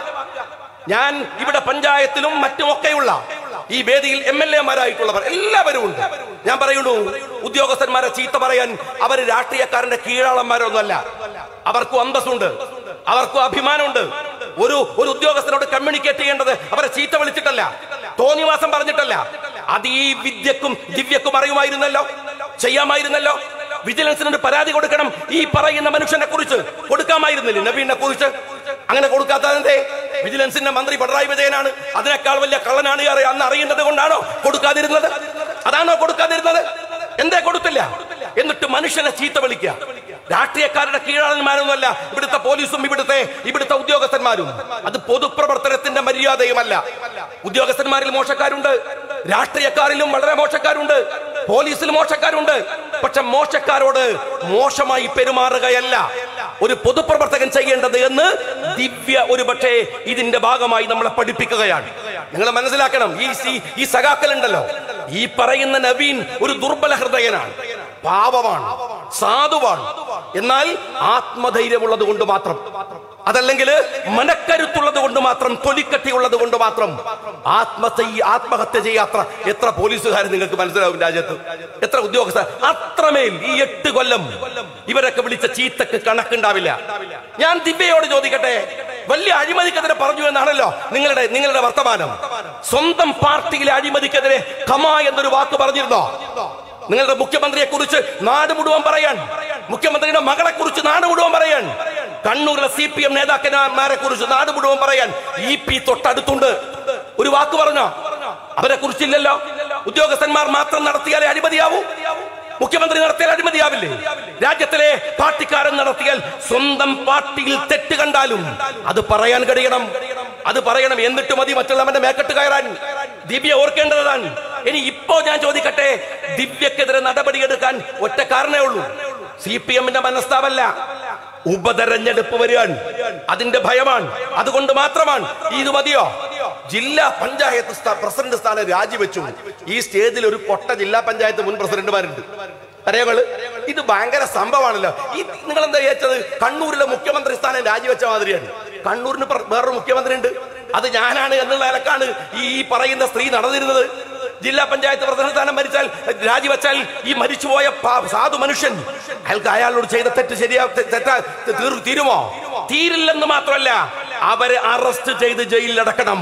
ഞാൻ ഇവിടെ പഞ്ചായത്തിലും മറ്റുമൊക്കെയുള്ള ഈ വേദിയിൽ എം എൽ എമാരായിട്ടുള്ളവർ എല്ലാവരും ഉണ്ട് ഞാൻ പറയുന്നു ഉദ്യോഗസ്ഥന്മാരെ ചീത്ത പറയാൻ അവർ രാഷ്ട്രീയക്കാരന്റെ കീഴാളന്മാരൊന്നുമല്ല അവർക്കും അന്തസ്സുണ്ട് അവർക്കും അഭിമാനമുണ്ട് ഒരു ഒരു ഉദ്യോഗസ്ഥനോട് കമ്മ്യൂണിക്കേറ്റ് ചെയ്യേണ്ടത് അവരെ ചീത്ത വിളിച്ചിട്ടല്ല തോന്നിവാസം പറഞ്ഞിട്ടല്ല അത് ഈ വിദ്യക്കും ദിവ്യക്കും അറിയുമായിരുന്നല്ലോ ചെയ്യാമായിരുന്നല്ലോ വിജിലൻസിനോട് പരാതി കൊടുക്കണം ഈ പറയുന്ന മനുഷ്യനെ കുറിച്ച് കൊടുക്കാമായിരുന്നില്ല നബീനെ കുറിച്ച് അങ്ങനെ കൊടുക്കാത്തതെന്തേ വിജിലൻസിന്റെ മന്ത്രി പിണറായി വിജയനാണ് അതിനേക്കാൾ വലിയ കള്ളനാണ് ഈ അറി- അന്ന് അറിയുന്നത് കൊണ്ടാണോ കൊടുക്കാതിരുന്നത് അതാണോ കൊടുക്കാതിരുന്നത് എന്തേ കൊടുത്തില്ല എന്നിട്ട് മനുഷ്യനെ ചീത്ത വിളിക്കുക രാഷ്ട്രീയക്കാരുടെ കീഴാളന്മാരൊന്നുമല്ല ഇവിടുത്തെ പോലീസും ഇവിടുത്തെ ഇവിടുത്തെ ഉദ്യോഗസ്ഥന്മാരും അത് പൊതുപ്രവർത്തനത്തിന്റെ മര്യാദയുമല്ല ഉദ്യോഗസ്ഥന്മാരിൽ മോശക്കാരുണ്ട് രാഷ്ട്രീയക്കാരിലും വളരെ മോശക്കാരുണ്ട് പോലീസിൽ മോശക്കാരുണ്ട് പക്ഷെ മോശക്കാരോട് മോശമായി പെരുമാറുകയല്ല ഒരു പൊതുപ്രവർത്തകൻ ചെയ്യേണ്ടത് എന്ന് ദിവ്യ ഒരു പക്ഷേ ഇതിന്റെ ഭാഗമായി നമ്മളെ പഠിപ്പിക്കുകയാണ് നിങ്ങൾ മനസ്സിലാക്കണം ഈ സി- ഈ സഖാക്കളുണ്ടല്ലോ ഈ പറയുന്ന നവീൻ ഒരു ദുർബല ഹൃദയനാണ് പാവമാണ് സാധുവാണ് എന്നാൽ ആത്മധൈര്യമുള്ളത് കൊണ്ട് മാത്രം അതല്ലെങ്കിൽ മനക്കരുത്തുള്ളത് കൊണ്ട് മാത്രം തൊലിക്കട്ടിയുള്ളത് കൊണ്ട് മാത്രം ആത്മഹത്യ ആത്മഹത്യ ചെയ്യാത്ര എത്ര പോലീസുകാർ നിങ്ങൾക്ക് മനസ്സിലാവും രാജ്യത്ത് എത്ര ഉദ്യോഗസ്ഥ അത്രമേൽ ഈ എട്ട് കൊല്ലം ഇവരൊക്കെ വിളിച്ച ചീത്തക്ക് കണക്കുണ്ടാവില്ല ഞാൻ ദിവ്യയോട് ചോദിക്കട്ടെ വലിയ അഴിമതിക്കെതിരെ പറഞ്ഞു എന്നാണല്ലോ നിങ്ങളുടെ നിങ്ങളുടെ വർത്തമാനം സ്വന്തം പാർട്ടിയിലെ അഴിമതിക്കെതിരെ കമ എന്നൊരു വാക്ക് പറഞ്ഞിരുന്നോ നിങ്ങളുടെ മുഖ്യമന്ത്രിയെ കുറിച്ച് നാട് മുഴുവൻ പറയാൻ മുഖ്യമന്ത്രിയുടെ മകളെ കുറിച്ച് നാട് മുഴുവൻ പറയാൻ കണ്ണൂരിലെ സി പി എം നേതാക്കന്മാരെ കുറിച്ച് നാട് മുഴുവൻ പറയാൻ ഇ പി തൊട്ടടുത്തുണ്ട് ഒരു വാക്ക് പറഞ്ഞോ അവരെ കുറിച്ചില്ലല്ലോ ഉദ്യോഗസ്ഥന്മാർ മാത്രം നടത്തിയാലേ അഴിമതിയാവൂ മുഖ്യമന്ത്രി നടത്തിയാൽ അഴിമതിയാവില്ലേ രാജ്യത്തിലെ പാർട്ടിക്കാരൻ നടത്തിയാൽ സ്വന്തം പാർട്ടിയിൽ തെറ്റ് കണ്ടാലും അത് പറയാൻ കഴിയണം അത് പറയണം എന്നിട്ട് മതി മറ്റുള്ളവന്റെ മേക്കെട്ട് കയറാൻ ദിവ്യ ഓർക്കേണ്ടതാണ് ഇനി ഇപ്പോ ഞാൻ ചോദിക്കട്ടെ ദിവ്യക്കെതിരെ നടപടിയെടുക്കാൻ ഒറ്റ കാരണേ ഉള്ളൂ സി പി എമ്മിന്റെ മനസ്താവല്ല ഉപതെരഞ്ഞെടുപ്പ് വരികയാണ് അതിന്റെ ഭയമാണ് അതുകൊണ്ട് മാത്രമാണ് ഇത് മതിയോ ജില്ലാ പഞ്ചായത്ത് സ്ഥാ- പ്രസിഡന്റ് സ്ഥാനം രാജിവെച്ചു ഈ സ്റ്റേജിൽ ഒരു കൊട്ട ജില്ലാ പഞ്ചായത്ത് മുൻ പ്രസിഡന്റുമാരുണ്ട് അറിയാങ്ങള് ഇത് ഭയങ്കര സംഭവമാണല്ലോ ഈ നിങ്ങൾ എന്താ വിചാരിച്ചത് കണ്ണൂരിലെ മുഖ്യമന്ത്രി സ്ഥാനം രാജിവെച്ച മാതിരിയാണ് കണ്ണൂരിന് പ്ര- വേറൊരു മുഖ്യമന്ത്രി ഉണ്ട് അത് ഞാനാണ് എന്നുള്ള നിലക്കാണ് ഈ പറയുന്ന സ്ത്രീ നടന്നിരുന്നത് ജില്ലാ പഞ്ചായത്ത് പ്രസിഡന്റ് സ്ഥാനം മരിച്ചാൽ രാജിവെച്ചാൽ ഈ മരിച്ചുപോയ പാ- സാധു മനുഷ്യൻ അയാൾക്ക് അയാളോട് ചെയ്ത തെറ്റ് ശരിയാ തെ- തെറ്റാ തീർ- തീരുമോ തീരില്ലെന്ന് മാത്രമല്ല അവരെ അറസ്റ്റ് ചെയ്ത് ജയിലിൽ അടക്കണം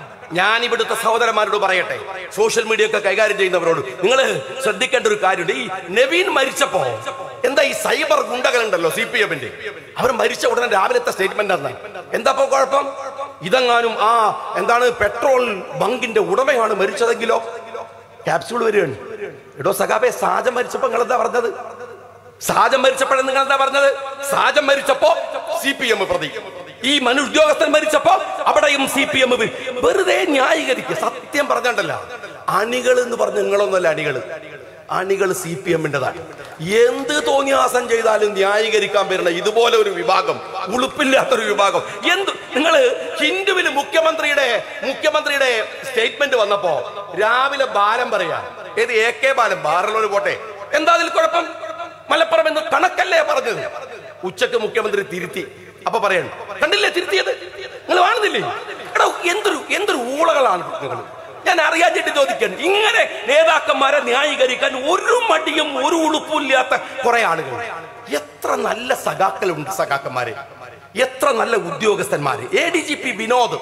ഞാൻ ഇവിടുത്തെ സഹോദരന്മാരോട് പറയട്ടെ സോഷ്യൽ മീഡിയ ഒക്കെ കൈകാര്യം ചെയ്യുന്നവരോട് നിങ്ങൾ ശ്രദ്ധിക്കേണ്ട ഒരു കാര്യമുണ്ട് ഈ നവീൻ മരിച്ചപ്പോ എന്താ ഈ സൈബർ ഗുണ്ടകളുണ്ടല്ലോ സി പി എമ്മിന്റെ അവർ മരിച്ച ഉടനെ രാവിലത്തെ സ്റ്റേറ്റ്മെന്റ് ആണ് എന്താ ഇപ്പൊ കുഴപ്പം ഇതെങ്ങാനും ആ എന്താണ് പെട്രോൾ ബങ്കിന്റെ ഉടമയാണ് മരിച്ചതെങ്കിലോ ക്യാപ്സ്യൂൾ വരികയാണ് എടോ സഖാബെ സാജം മരിച്ചപ്പോ നിങ്ങൾ എന്താ പറഞ്ഞത് സാജം മരിച്ചപ്പോഴും നിങ്ങൾ എന്താ പറഞ്ഞത് സാജം മരിച്ചപ്പോ സി പി എം പ്രതി ഈ മനു ഉദ്യോഗസ്ഥൻ മരിച്ചപ്പോ അവിടെയും സി പി എം വെറുതെ ന്യായീകരിക്കുക സത്യം പറഞ്ഞണ്ടല്ല അണികൾ എന്ന് പറഞ്ഞ നിങ്ങളൊന്നുമല്ല അണികൾ അണികൾ സി പി എമ്മിൻ്റെതാണ് എന്ത് തോന്നിയാസം ചെയ്താലും ന്യായീകരിക്കാൻ വരുന്ന ഇതുപോലെ ഒരു വിഭാഗം ഉളുപ്പില്ലാത്തൊരു വിഭാഗം എന്ത് നിങ്ങൾ ഹിന്ദുവിൽ മുഖ്യമന്ത്രിയുടെ മുഖ്യമന്ത്രിയുടെ സ്റ്റേറ്റ്മെന്റ് വന്നപ്പോ രാവിലെ ബാലം പറയാ ഏത് എ കെ ബാലം ബാറിലോട് പോട്ടെ എന്താ അതിൽ കുഴപ്പം മലപ്പുറം എന്ന് കണക്കല്ലേ പറഞ്ഞത് ഉച്ചക്ക് മുഖ്യമന്ത്രി തിരുത്തി അപ്പൊ പറയണം കണ്ടില്ലേ തിരുത്തിയത് നിങ്ങൾ കാണുന്നില്ലേ എടാ എന്തൊരു എന്തൊരു ഊളകളാണ് നിങ്ങൾ ഞാൻ അറിയാഞ്ഞിട്ട് ചോദിക്കാൻ ഇങ്ങനെ നേതാക്കന്മാരെ ന്യായീകരിക്കാൻ ഒരു മടിയും ഒരു ഉളുപ്പുമില്ലാത്ത കുറെ ആളുകൾ എത്ര നല്ല സഖാക്കളുണ്ട് സഖാക്കന്മാരെ എത്ര നല്ല ഉദ്യോഗസ്ഥന്മാര് A D G P Vinod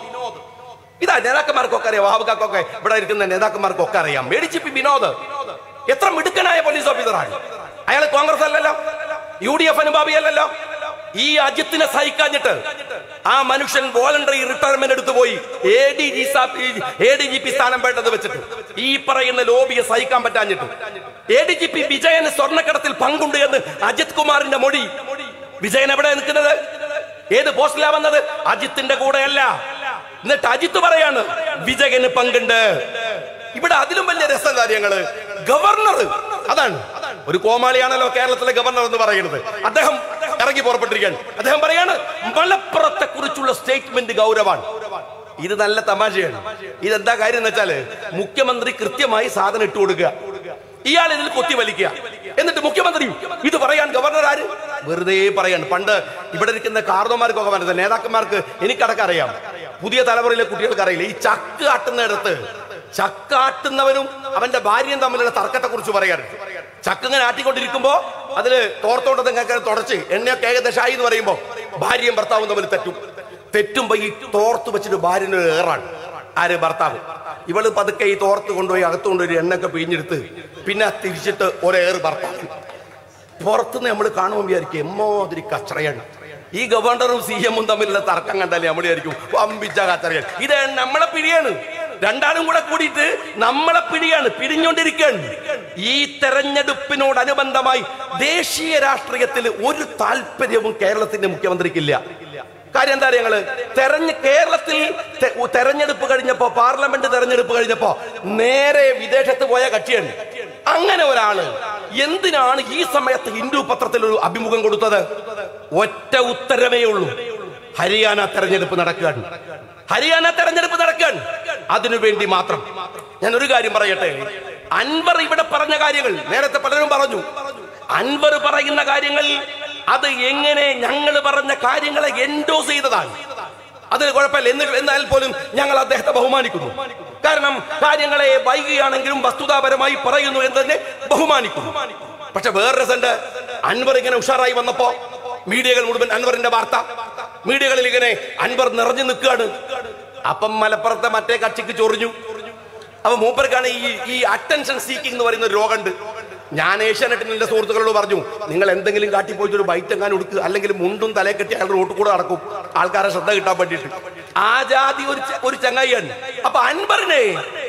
ഇതാ നേതാക്കന്മാർക്കൊക്കെ അറിയാം വാഹുക്കാർക്കൊക്കെ ഇവിടെ ഇരിക്കുന്ന നേതാക്കന്മാർക്കൊക്കെ അറിയാം A D G P Vinod എത്ര മിടുക്കനായ പോലീസ് ഓഫീസറാണ് അയാൾ കോൺഗ്രസ് അല്ലല്ലോ യു ഡി എഫ് അനുഭാവി അല്ലല്ലോ ഈ അജിത്തിനെ സഹിക്കാഞ്ഞിട്ട് ആ മനുഷ്യൻ വോളണ്ടറി റിട്ടയർമെന്റ് എടുത്തു പോയി A D G A D G P സ്ഥാനം വേണ്ടത് വെച്ചിട്ട് ഈ പറയുന്ന ലോബിയെ സഹിക്കാൻ പറ്റാഞ്ഞിട്ട് എ ഡി ജി പി വിജയന് സ്വർണ്ണക്കടത്തിൽ പങ്കുണ്ട് എന്ന് അജിത് കുമാറിന്റെ മൊഴി വിജയൻ എവിടെ നിൽക്കുന്നത് ഏത് പോസ്റ്റിലാ വന്നത് അജിത്തിന്റെ കൂടെയല്ല എന്നിട്ട് അജിത്ത് പറയാണ് വിജയന് പങ്കുണ്ട് ഇവിടെ അതിലും വലിയ രസം കാര്യങ്ങള് ഗവർണർ അതാണ് ഒരു കോമാളിയാണല്ലോ കേരളത്തിലെ ഗവർണർ എന്ന് പറയുന്നത് അദ്ദേഹം ഇറങ്ങി പുറപ്പെട്ടിരിക്കുകയാണ് അദ്ദേഹം പറയാണ് മലപ്പുറത്തെ കുറിച്ചുള്ള സ്റ്റേറ്റ്മെന്റ് ഗൗരവാണ് ഇത് നല്ല തമാശയാണ് ഇതെന്താ കാര്യം എന്ന് വെച്ചാല് മുഖ്യമന്ത്രി കൃത്യമായി സാധനം ഇട്ട് കൊടുക്കുക ഇയാൾ ഇതിൽ കൊത്തി വലിക്കുക എന്നിട്ട് മുഖ്യമന്ത്രി ഇത് പറയാൻ ഗവർണർ ആര് വെറുതെ പറയാണ് പണ്ട് ഇവിടെ ഇരിക്കുന്ന കാർന്നോമാർക്കൊക്കെ മനസ്സിലായി നേതാക്കന്മാർക്ക് എനിക്കടക്കം അറിയാം പുതിയ തലമുറയിലെ കുട്ടികൾക്ക് അറിയില്ല ഈ ചക്ക് ആട്ടുന്നിടത്ത് ചക്കാട്ടുന്നവനും അവന്റെ ഭാര്യയും തമ്മിലുള്ള തർക്കത്തെ കുറിച്ച് പറയാറുണ്ട് ചക്ക് ഇങ്ങനെ ആട്ടിക്കൊണ്ടിരിക്കുമ്പോ അതില് തോർത്തോണ്ടത് ഇങ്ങനെ തുടച്ച് എണ്ണയൊക്കെ ഏകദേശം ആയി എന്ന് പറയുമ്പോ ഭാര്യയും ഭർത്താവും തമ്മിൽ തെറ്റും തെറ്റുമ്പോ ഈ തോർത്ത് വെച്ചിട്ട് ഭാര്യന് ഏറാണ് ആര് ഭർത്താവ് ഇവള് പതുക്കെ ഈ തോർത്ത് കൊണ്ടുപോയി അകത്ത് കൊണ്ടുപോയി എണ്ണയൊക്കെ പിഴിഞ്ഞെടുത്ത് പിന്നെ തിരിച്ചിട്ട് ഒരേറ് ഭർത്താവ് പുറത്തുനിന്ന് നമ്മൾ കാണുമ്പോൾ വിചാരിക്കും എമ്മാതിരി കച്ചറയാണ് ഈ ഗവർണറും സി എമ്മും തമ്മിലുള്ള തർക്കം കണ്ടാലേ നമ്മൾ വിചാരിക്കും പമ്പിച്ച കച്ചറയാണ് ഇത് നമ്മളെ പിടിയാണ് രണ്ടാളും കൂടെ കൂടിയിട്ട് നമ്മളെ പിടിയാണ് പിടിഞ്ഞോണ്ടിരിക്കുകയാണ് ഈ തെരഞ്ഞെടുപ്പിനോടനുബന്ധമായി ദേശീയ രാഷ്ട്രീയത്തിൽ ഒരു താല്പര്യവും കേരളത്തിന്റെ മുഖ്യമന്ത്രിക്കില്ല കാര്യം എന്താ ഞങ്ങള് തെരഞ്ഞ് കേരളത്തിൽ തെ- തെരഞ്ഞെടുപ്പ് കഴിഞ്ഞപ്പോ പാർലമെന്റ് തെരഞ്ഞെടുപ്പ് കഴിഞ്ഞപ്പോ നേരെ വിദേശത്ത് പോയ കക്ഷിയാണ് അങ്ങനെ ഒരാള് എന്തിനാണ് ഈ സമയത്ത് ഹിന്ദു പത്രത്തിൽ ഒരു അഭിമുഖം കൊടുത്തത് ഒറ്റ ഉത്തരമേ ഉള്ളൂ ഹരിയാന തെരഞ്ഞെടുപ്പ് നടക്കുകയാണ് ഹരിയാന തെരഞ്ഞെടുപ്പ് നടക്കുകയാണ് അതിനുവേണ്ടി മാത്രം ഞാൻ ഒരു കാര്യം പറയട്ടെ അൻവർ ഇവിടെ പറഞ്ഞ കാര്യങ്ങൾ നേരത്തെ പലരും പറഞ്ഞു അൻവർ പറയുന്ന കാര്യങ്ങൾ അത് എങ്ങനെ ഞങ്ങൾ പറഞ്ഞ കാര്യങ്ങളെ എൻഡോസ് ചെയ്തതാണ് അതിന് കുഴപ്പമില്ല എന്ന് എന്നാൽ പോലും ഞങ്ങൾ അദ്ദേഹത്തെ ബഹുമാനിക്കുന്നു കാരണം കാര്യങ്ങളെ വൈകിയാണെങ്കിലും വസ്തുതാപരമായി പറയുന്നു എന്ന് തന്നെ ബഹുമാനിക്കുന്നു പക്ഷെ വേറെ രസമുണ്ട് അൻവർ ഇങ്ങനെ ഉഷാറായി വന്നപ്പോ മീഡിയകൾ മുഴുവൻ അൻവറിന്റെ വാർത്ത മീഡിയകളിൽ ഇങ്ങനെ അൻവർ നിറഞ്ഞു നിൽക്കുകയാണ് അപ്പം മലപ്പുറത്തെ മറ്റേ കക്ഷിക്ക് ചൊറിഞ്ഞു അപ്പൊ മൂപ്പർക്കാണ് ഈ ഈ അറ്റൻഷൻ സീക്കിംഗ് എന്ന് പറയുന്ന ഒരു രോഗമുണ്ട് ഞാൻ ഏഷ്യാനെറ്റിൽ എന്റെ സുഹൃത്തുക്കളോട് പറഞ്ഞു നിങ്ങൾ എന്തെങ്കിലും കാട്ടി പോയിട്ട് ഒരു ബൈറ്റ് എങ്ങാനും എടുക്കുക അല്ലെങ്കിൽ മുണ്ടും തലയെ കെട്ടി അയാൾ റോട്ടിൽ കൂടെ നടക്കും ആൾക്കാരെ ശ്രദ്ധ കിട്ടാൻ വേണ്ടിയിട്ട് ആ ജാതി ഒരു ചെ- ഒരു ചങ്ങായിയാണ് അപ്പൊ അൻവറിനെ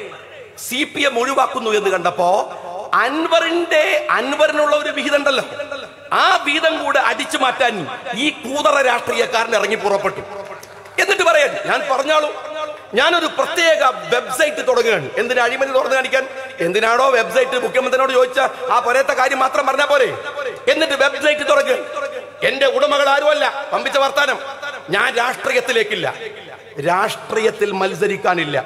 സി പി എം ഒഴിവാക്കുന്നു എന്ന് കണ്ടപ്പോ അൻവറിന്റെ അൻവറിനുള്ള ഒരു വിഹിതം ഉണ്ടല്ലോ ആ വീതം കൂടെ അടിച്ചു മാറ്റാൻ ഈ കൂതറ രാഷ്ട്രീയക്കാരൻ ഇറങ്ങി പുറപ്പെട്ടു എന്നിട്ട് പറയാൻ ഞാൻ പറഞ്ഞാളൂ ഞാനൊരു പ്രത്യേക വെബ്സൈറ്റ് തുടങ്ങുകയാണ് എന്തിനാ അഴിമതി തുറന്നു കാണിക്കാൻ എന്തിനാണോ വെബ്സൈറ്റ് മുഖ്യമന്ത്രിയോട് ചോദിച്ച ആ പൊരത്തെ കാര്യം മാത്രം പറഞ്ഞാൽ പോരെ എന്നിട്ട് വെബ്സൈറ്റ് തുറക്കുക എന്റെ ഉടമകൾ ആരുമല്ല പമ്പിച്ച വർത്താനം ഞാൻ രാഷ്ട്രീയത്തിലേക്കില്ല രാഷ്ട്രീയത്തിൽ മത്സരിക്കാനില്ല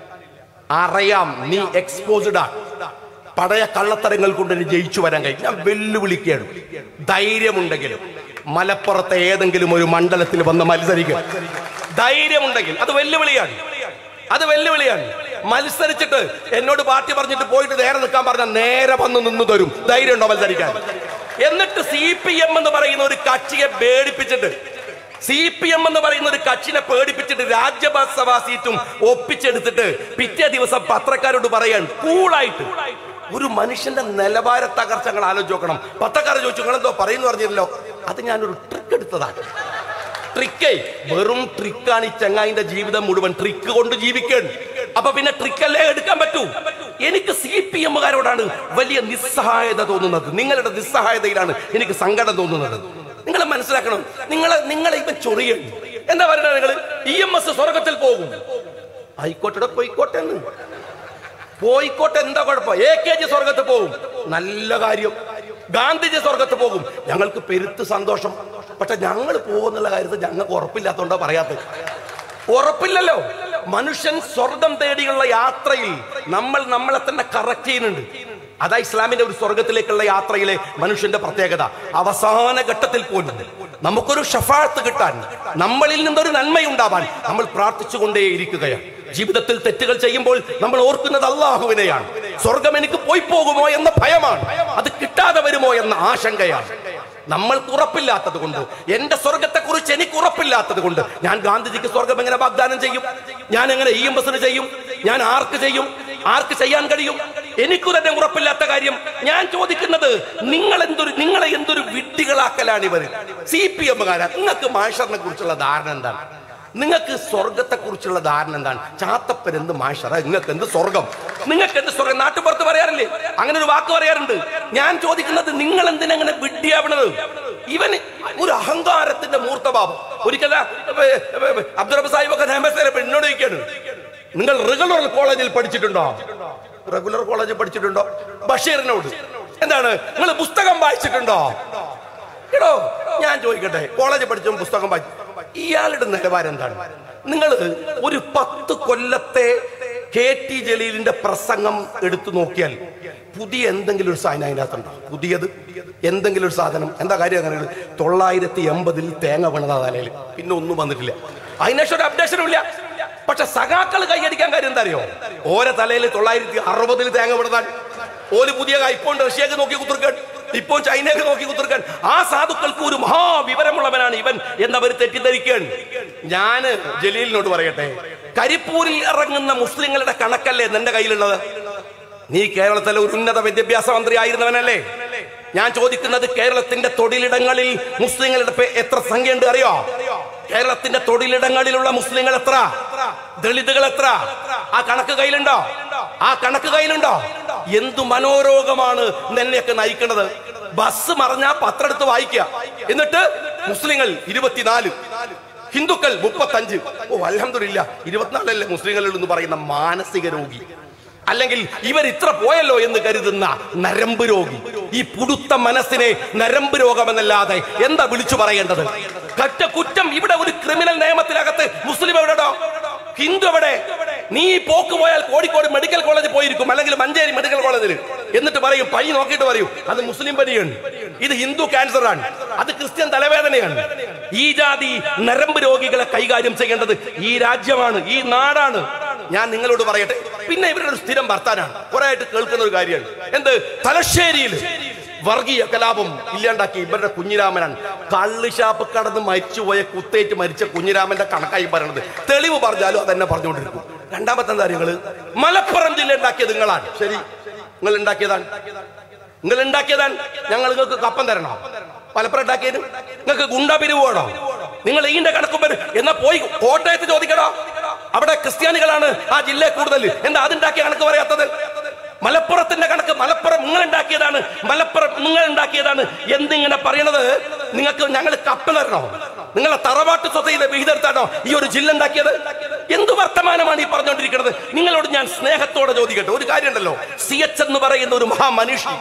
അറിയാം നീ എക്സ്പോസ്ഡ് ആണ് പഴയ കള്ളത്തരങ്ങൾ കൊണ്ട് ഇനി ജയിച്ചു വരാൻ കഴിയും ഞാൻ വെല്ലുവിളിക്കുകയാണ് ധൈര്യമുണ്ടെങ്കിൽ മലപ്പുറത്തെ ഏതെങ്കിലും ഒരു മണ്ഡലത്തിൽ വന്ന് മത്സരിക്കുക ധൈര്യമുണ്ടെങ്കിൽ അത് വെല്ലുവിളിയാണ് അത് വെല്ലുവിളിയാണ് മത്സരിച്ചിട്ട് എന്നോട് പാർട്ടി പറഞ്ഞിട്ട് പോയിട്ട് നേരെ നിൽക്കാൻ പറഞ്ഞാൽ നേരെ വന്ന് നിന്ന് തരും ധൈര്യം ഉണ്ടോ മത്സരിക്കാൻ എന്നിട്ട് സി പി എം എന്ന് പറയുന്ന ഒരു കക്ഷിയെ പേടിപ്പിച്ചിട്ട് സി പി എം എന്ന് പറയുന്ന ഒരു കക്ഷിനെ പേടിപ്പിച്ചിട്ട് രാജ്യസഭാ സീറ്റും ഒപ്പിച്ചെടുത്തിട്ട് പിറ്റേ ദിവസം പത്രക്കാരോട് പറയാൻ കൂളായിട്ട് ഒരു മനുഷ്യന്റെ നിലവാര തകർച്ച നിങ്ങൾ ആലോചിച്ച് നോക്കണം പത്തക്കാരെ ചോദിച്ചു നിങ്ങൾ എന്തോ പറയുന്നു പറഞ്ഞില്ലല്ലോ അത് ഞാനൊരു ട്രിക്ക് എടുത്തതാണ് ട്രിക്കേ വെറും ട്രിക്കാണ് ഈ ചങ്ങായിന്റെ ജീവിതം മുഴുവൻ ട്രിക്ക് കൊണ്ട് ജീവിക്കാൻ അപ്പൊ പിന്നെ ട്രിക്കല്ലേ എടുക്കാൻ പറ്റൂ എനിക്ക് സി പി എമ്മുകാരോടാണ് വലിയ നിസ്സഹായത തോന്നുന്നത് നിങ്ങളുടെ നിസ്സഹായതയിലാണ് എനിക്ക് സങ്കടം തോന്നുന്നത് നിങ്ങൾ മനസ്സിലാക്കണം നിങ്ങളെ നിങ്ങളെ ഇപ്പൊ ചൊറിയണം എന്താ പറയുക നിങ്ങൾ ഇ എം എസ് സ്വർഗത്തിൽ പോകും ആയിക്കോട്ടെ പോയിക്കോട്ടെ എന്ന് പോയിക്കോട്ടെ എന്താ കുഴപ്പം എ കെ ജി സ്വർഗത്ത് പോകും നല്ല കാര്യം ഗാന്ധിജി സ്വർഗത്ത് പോകും ഞങ്ങൾക്ക് പെരുത്ത് സന്തോഷം പക്ഷെ ഞങ്ങൾ പോകുന്നുള്ള കാര്യത്തിൽ ഞങ്ങൾക്ക് ഉറപ്പില്ലാത്തോണ്ടാ പറയാത്തത് ഉറപ്പില്ലല്ലോ മനുഷ്യൻ സ്വർഗം തേടിയുള്ള യാത്രയിൽ നമ്മൾ നമ്മളെ തന്നെ കറക്റ്റ് ചെയ്യുന്നുണ്ട് അതാ ഇസ്ലാമിന്റെ ഒരു സ്വർഗത്തിലേക്കുള്ള യാത്രയിലെ മനുഷ്യന്റെ പ്രത്യേകത അവസാന ഘട്ടത്തിൽ പോലും നമുക്കൊരു ഷഫാത്ത് കിട്ടാൻ നമ്മളിൽ നിന്നൊരു നന്മയുണ്ടാവാൻ നമ്മൾ പ്രാർത്ഥിച്ചുകൊണ്ടേ ഇരിക്കുകയാണ് ജീവിതത്തിൽ തെറ്റുകൾ ചെയ്യുമ്പോൾ നമ്മൾ ഓർക്കുന്നത് അള്ളാഹുവിനെയാണ് സ്വർഗം എനിക്ക് പോയി പോകുമോ എന്ന ഭയമാണ് അത് കിട്ടാതെ വരുമോ എന്ന ആശങ്കയാണ് നമ്മൾക്ക് ഉറപ്പില്ലാത്തത് കൊണ്ട് എന്റെ സ്വർഗത്തെ കുറിച്ച് എനിക്ക് ഉറപ്പില്ലാത്തത് കൊണ്ട് ഞാൻ ഗാന്ധിജിക്ക് സ്വർഗം എങ്ങനെ വാഗ്ദാനം ചെയ്യും ഞാൻ എങ്ങനെ ഇ എം എസിന് ചെയ്യും ഞാൻ ആർക്ക് ചെയ്യും ആർക്ക് ചെയ്യാൻ കഴിയും എനിക്ക് തന്നെ ഉറപ്പില്ലാത്ത കാര്യം ഞാൻ ചോദിക്കുന്നത് നിങ്ങൾ എന്തൊരു നിങ്ങളെ എന്തൊരു വിഡ്ഢികളാക്കലാണ് ഇവർ സി പി എമ്മുകാരാ നിങ്ങൾക്ക് മാഷറിനെ കുറിച്ചുള്ള ധാരണ എന്താണ് നിങ്ങൾക്ക് സ്വർഗത്തെ കുറിച്ചുള്ള ധാരണ എന്താണ് ചാത്തപ്പൻ എന്ത് മാഷറ നിങ്ങൾക്ക് എന്ത് സ്വർഗം നിങ്ങൾക്ക് എന്ത് സ്വർഗം നാട്ടുപുറത്ത് പറയാറില്ലേ അങ്ങനെ ഒരു വാക്ക് പറയാറുണ്ട് ഞാൻ ചോദിക്കുന്നത് നിങ്ങൾ എന്തിനങ്ങനെ വിഡ്ഢിയാവണത് ഇവന് ഒരു അഹങ്കാരത്തിന്റെ മൂർത്തഭാവം ഒരിക്കല അബ്ദുറബ് സാഹിബ് ഒക്കെ ഹേമസേന എന്നോട് ചോദിക്കാണ് നിങ്ങൾ റെഗുലർ കോളേജിൽ പഠിച്ചിട്ടുണ്ടോ റെഗുലർ കോളേജിൽ പഠിച്ചിട്ടുണ്ടോ ബഷീറിനോട് എന്താണ് നിങ്ങൾ പുസ്തകം വായിച്ചിട്ടുണ്ടോ എടോ ഞാൻ ചോദിക്കട്ടെ കോളേജിൽ പഠിച്ച പുസ്തകം വായിച്ചു ഇയാളുടെ നിലവാരം എന്താണ് നിങ്ങൾ ഒരു പത്ത് കൊല്ലത്തെ കെ ടി ജലീലിന്റെ പ്രസംഗം എടുത്തു നോക്കിയാൽ പുതിയ എന്തെങ്കിലും ഒരു സാധനം അതിനകത്തുണ്ടോ പുതിയത് എന്തെങ്കിലും ഒരു സാധനം എന്താ കാര്യം അങ്ങനെ തൊള്ളായിരത്തി എൺപതിൽ തേങ്ങ വീണതാ തലയിൽ പിന്നെ ഒന്നും വന്നിട്ടില്ല അതിനേഷം ഒരു അപ്ഡേഷനും ഇല്ല പക്ഷെ സഖാക്കൾ കൈയടിക്കാൻ കാര്യം എന്താ അറിയോ ഓരോ തലയിൽ തൊള്ളായിരത്തി അറുപതിൽ തേങ്ങ വീണതാണ് ഓല് പുതിയ ഇപ്പോൾ റഷ്യക്ക് നോക്കി കുത്തിർക്കാൻ ഇപ്പോൾ ചൈനയൊക്കെ നോക്കി കുത്തിർക്കാൻ ആ സാധുക്കൾക്ക് ഒരു മഹാവിവരമുള്ളവനാണ് ഇവൻ എന്നവർ തെറ്റിദ്ധരിക്കാൻ ഞാന് ജലീലിനോട് പറയട്ടെ കരിപ്പൂരിൽ ഇറങ്ങുന്ന മുസ്ലിങ്ങളുടെ കണക്കല്ലേ നിന്റെ കയ്യിലുള്ളത് നീ കേരളത്തിലെ ഒരു ഉന്നത വിദ്യാഭ്യാസ മന്ത്രി ആയിരുന്നവനല്ലേ ഞാൻ ചോദിക്കുന്നത് കേരളത്തിന്റെ തൊഴിലിടങ്ങളിൽ മുസ്ലിങ്ങളുടെ പേ- എത്ര സംഖ്യയുണ്ട് അറിയോ കേരളത്തിന്റെ തൊഴിലിടങ്ങളിലുള്ള മുസ്ലിങ്ങൾ എത്ര ദളിതുകൾ എത്ര ആ കണക്ക് കയ്യിലുണ്ടോ ആ കണക്ക് കയ്യിലുണ്ടോ എന്തു മനോരോഗമാണ് നിന്നെയൊക്കെ നയിക്കുന്നത് ബസ് മറിഞ്ഞാ പത്രം എടുത്ത് വായിക്കുക എന്നിട്ട് മുസ്ലിങ്ങൾ ഇരുപത്തിനാല് ഹിന്ദുക്കൾ മുപ്പത്തഞ്ച് ഓ അലഹമില്ല ഇരുപത്തിനാലല്ലേ മുസ്ലിങ്ങളിൽ എന്ന് പറയുന്ന മാനസിക രോഗി അല്ലെങ്കിൽ ഇവർ ഇത്ര പോയല്ലോ എന്ന് കരുതുന്ന നരമ്പ് രോഗി ഈ പുടുത്ത മനസ്സിനെ നരമ്പ് രോഗമെന്നല്ലാതെ എന്താ വിളിച്ചു പറയേണ്ടത് കറ്റ കുറ്റം ഇവിടെ ഒരു ക്രിമിനൽ നിയമത്തിനകത്ത് മുസ്ലിം എവിടെടോ ഹിന്ദു എവിടെ നീ ഈ പോക്ക് പോയാൽ കോഴിക്കോട് മെഡിക്കൽ കോളേജിൽ പോയിരിക്കും അല്ലെങ്കിൽ മഞ്ചേരി മെഡിക്കൽ കോളേജിൽ എന്നിട്ട് പറയും പൈ നോക്കിയിട്ട് പറയും അത് മുസ്ലിം പനിയാണ് ഇത് ഹിന്ദു ക്യാൻസർ ആണ് അത് ക്രിസ്ത്യൻ തലവേദനയാണ് ഈ ജാതി നരമ്പ് രോഗികളെ കൈകാര്യം ചെയ്യേണ്ടത് ഈ രാജ്യമാണ് ഈ നാടാണ് ഞാൻ നിങ്ങളോട് പറയട്ടെ പിന്നെ ഇവരുടെ ഒരു സ്ഥിരം വർത്താനാണ് കുറെ ആയിട്ട് കേൾക്കുന്ന ഒരു കാര്യമാണ് എന്ത് തലശ്ശേരിയിൽ വർഗീയ കലാപം ഇല്ലാണ്ടാക്കി ഇവരുടെ കുഞ്ഞിരാമനാണ് കള്ളുഷാപ്പ് കടന്ന് മരിച്ചുപോയ കുത്തേറ്റ് മരിച്ച കുഞ്ഞിരാമന്റെ കണക്കായി പറയണത് തെളിവ് പറഞ്ഞാലും അതെന്നെ പറഞ്ഞുകൊണ്ടിരിക്കും രണ്ടാമത്തെ എന്താ നിങ്ങള് മലപ്പുറം ജില്ല ഉണ്ടാക്കിയത് നിങ്ങളാണ് ശരി നിങ്ങൾ ഉണ്ടാക്കിയതാണ് നിങ്ങൾ ഉണ്ടാക്കിയതാണ് ഞങ്ങൾ നിങ്ങൾക്ക് കപ്പം തരണോ മലപ്പുറം ഉണ്ടാക്കിയത് നിങ്ങൾക്ക് ഗുണ്ട പിരിവ് വേണോ നിങ്ങൾ ഈന്റെ കണക്കും വരും എന്നാ പോയി കോട്ടയത്ത് ചോദിക്കണോ അവിടെ ക്രിസ്ത്യാനികളാണ് ആ ജില്ലയിൽ കൂടുതൽ എന്താ അതുണ്ടാക്കിയ കണക്ക് പറയാത്തത് മലപ്പുറത്തിന്റെ കണക്ക് മലപ്പുറം നിങ്ങൾ ഉണ്ടാക്കിയതാണ് മലപ്പുറം നിങ്ങൾ ഉണ്ടാക്കിയതാണ് എന്നിങ്ങനെ പറയണത് നിങ്ങൾക്ക് ഞങ്ങൾ കപ്പ് തരണോ നിങ്ങളെ തറവാട്ട് സ്വതയിലെ വിഹിതെടുത്താണോ ഈ ഒരു ജില്ല ഉണ്ടാക്കിയത് എന്ത് വർത്തമാനമാണ് ഈ പറഞ്ഞുകൊണ്ടിരിക്കുന്നത് നിങ്ങളോട് ഞാൻ സ്നേഹത്തോടെ ചോദിക്കട്ടെ ഒരു കാര്യമുണ്ടല്ലോ സി എച്ച് എന്ന് പറയുന്ന ഒരു മഹാമനുഷ്യൻ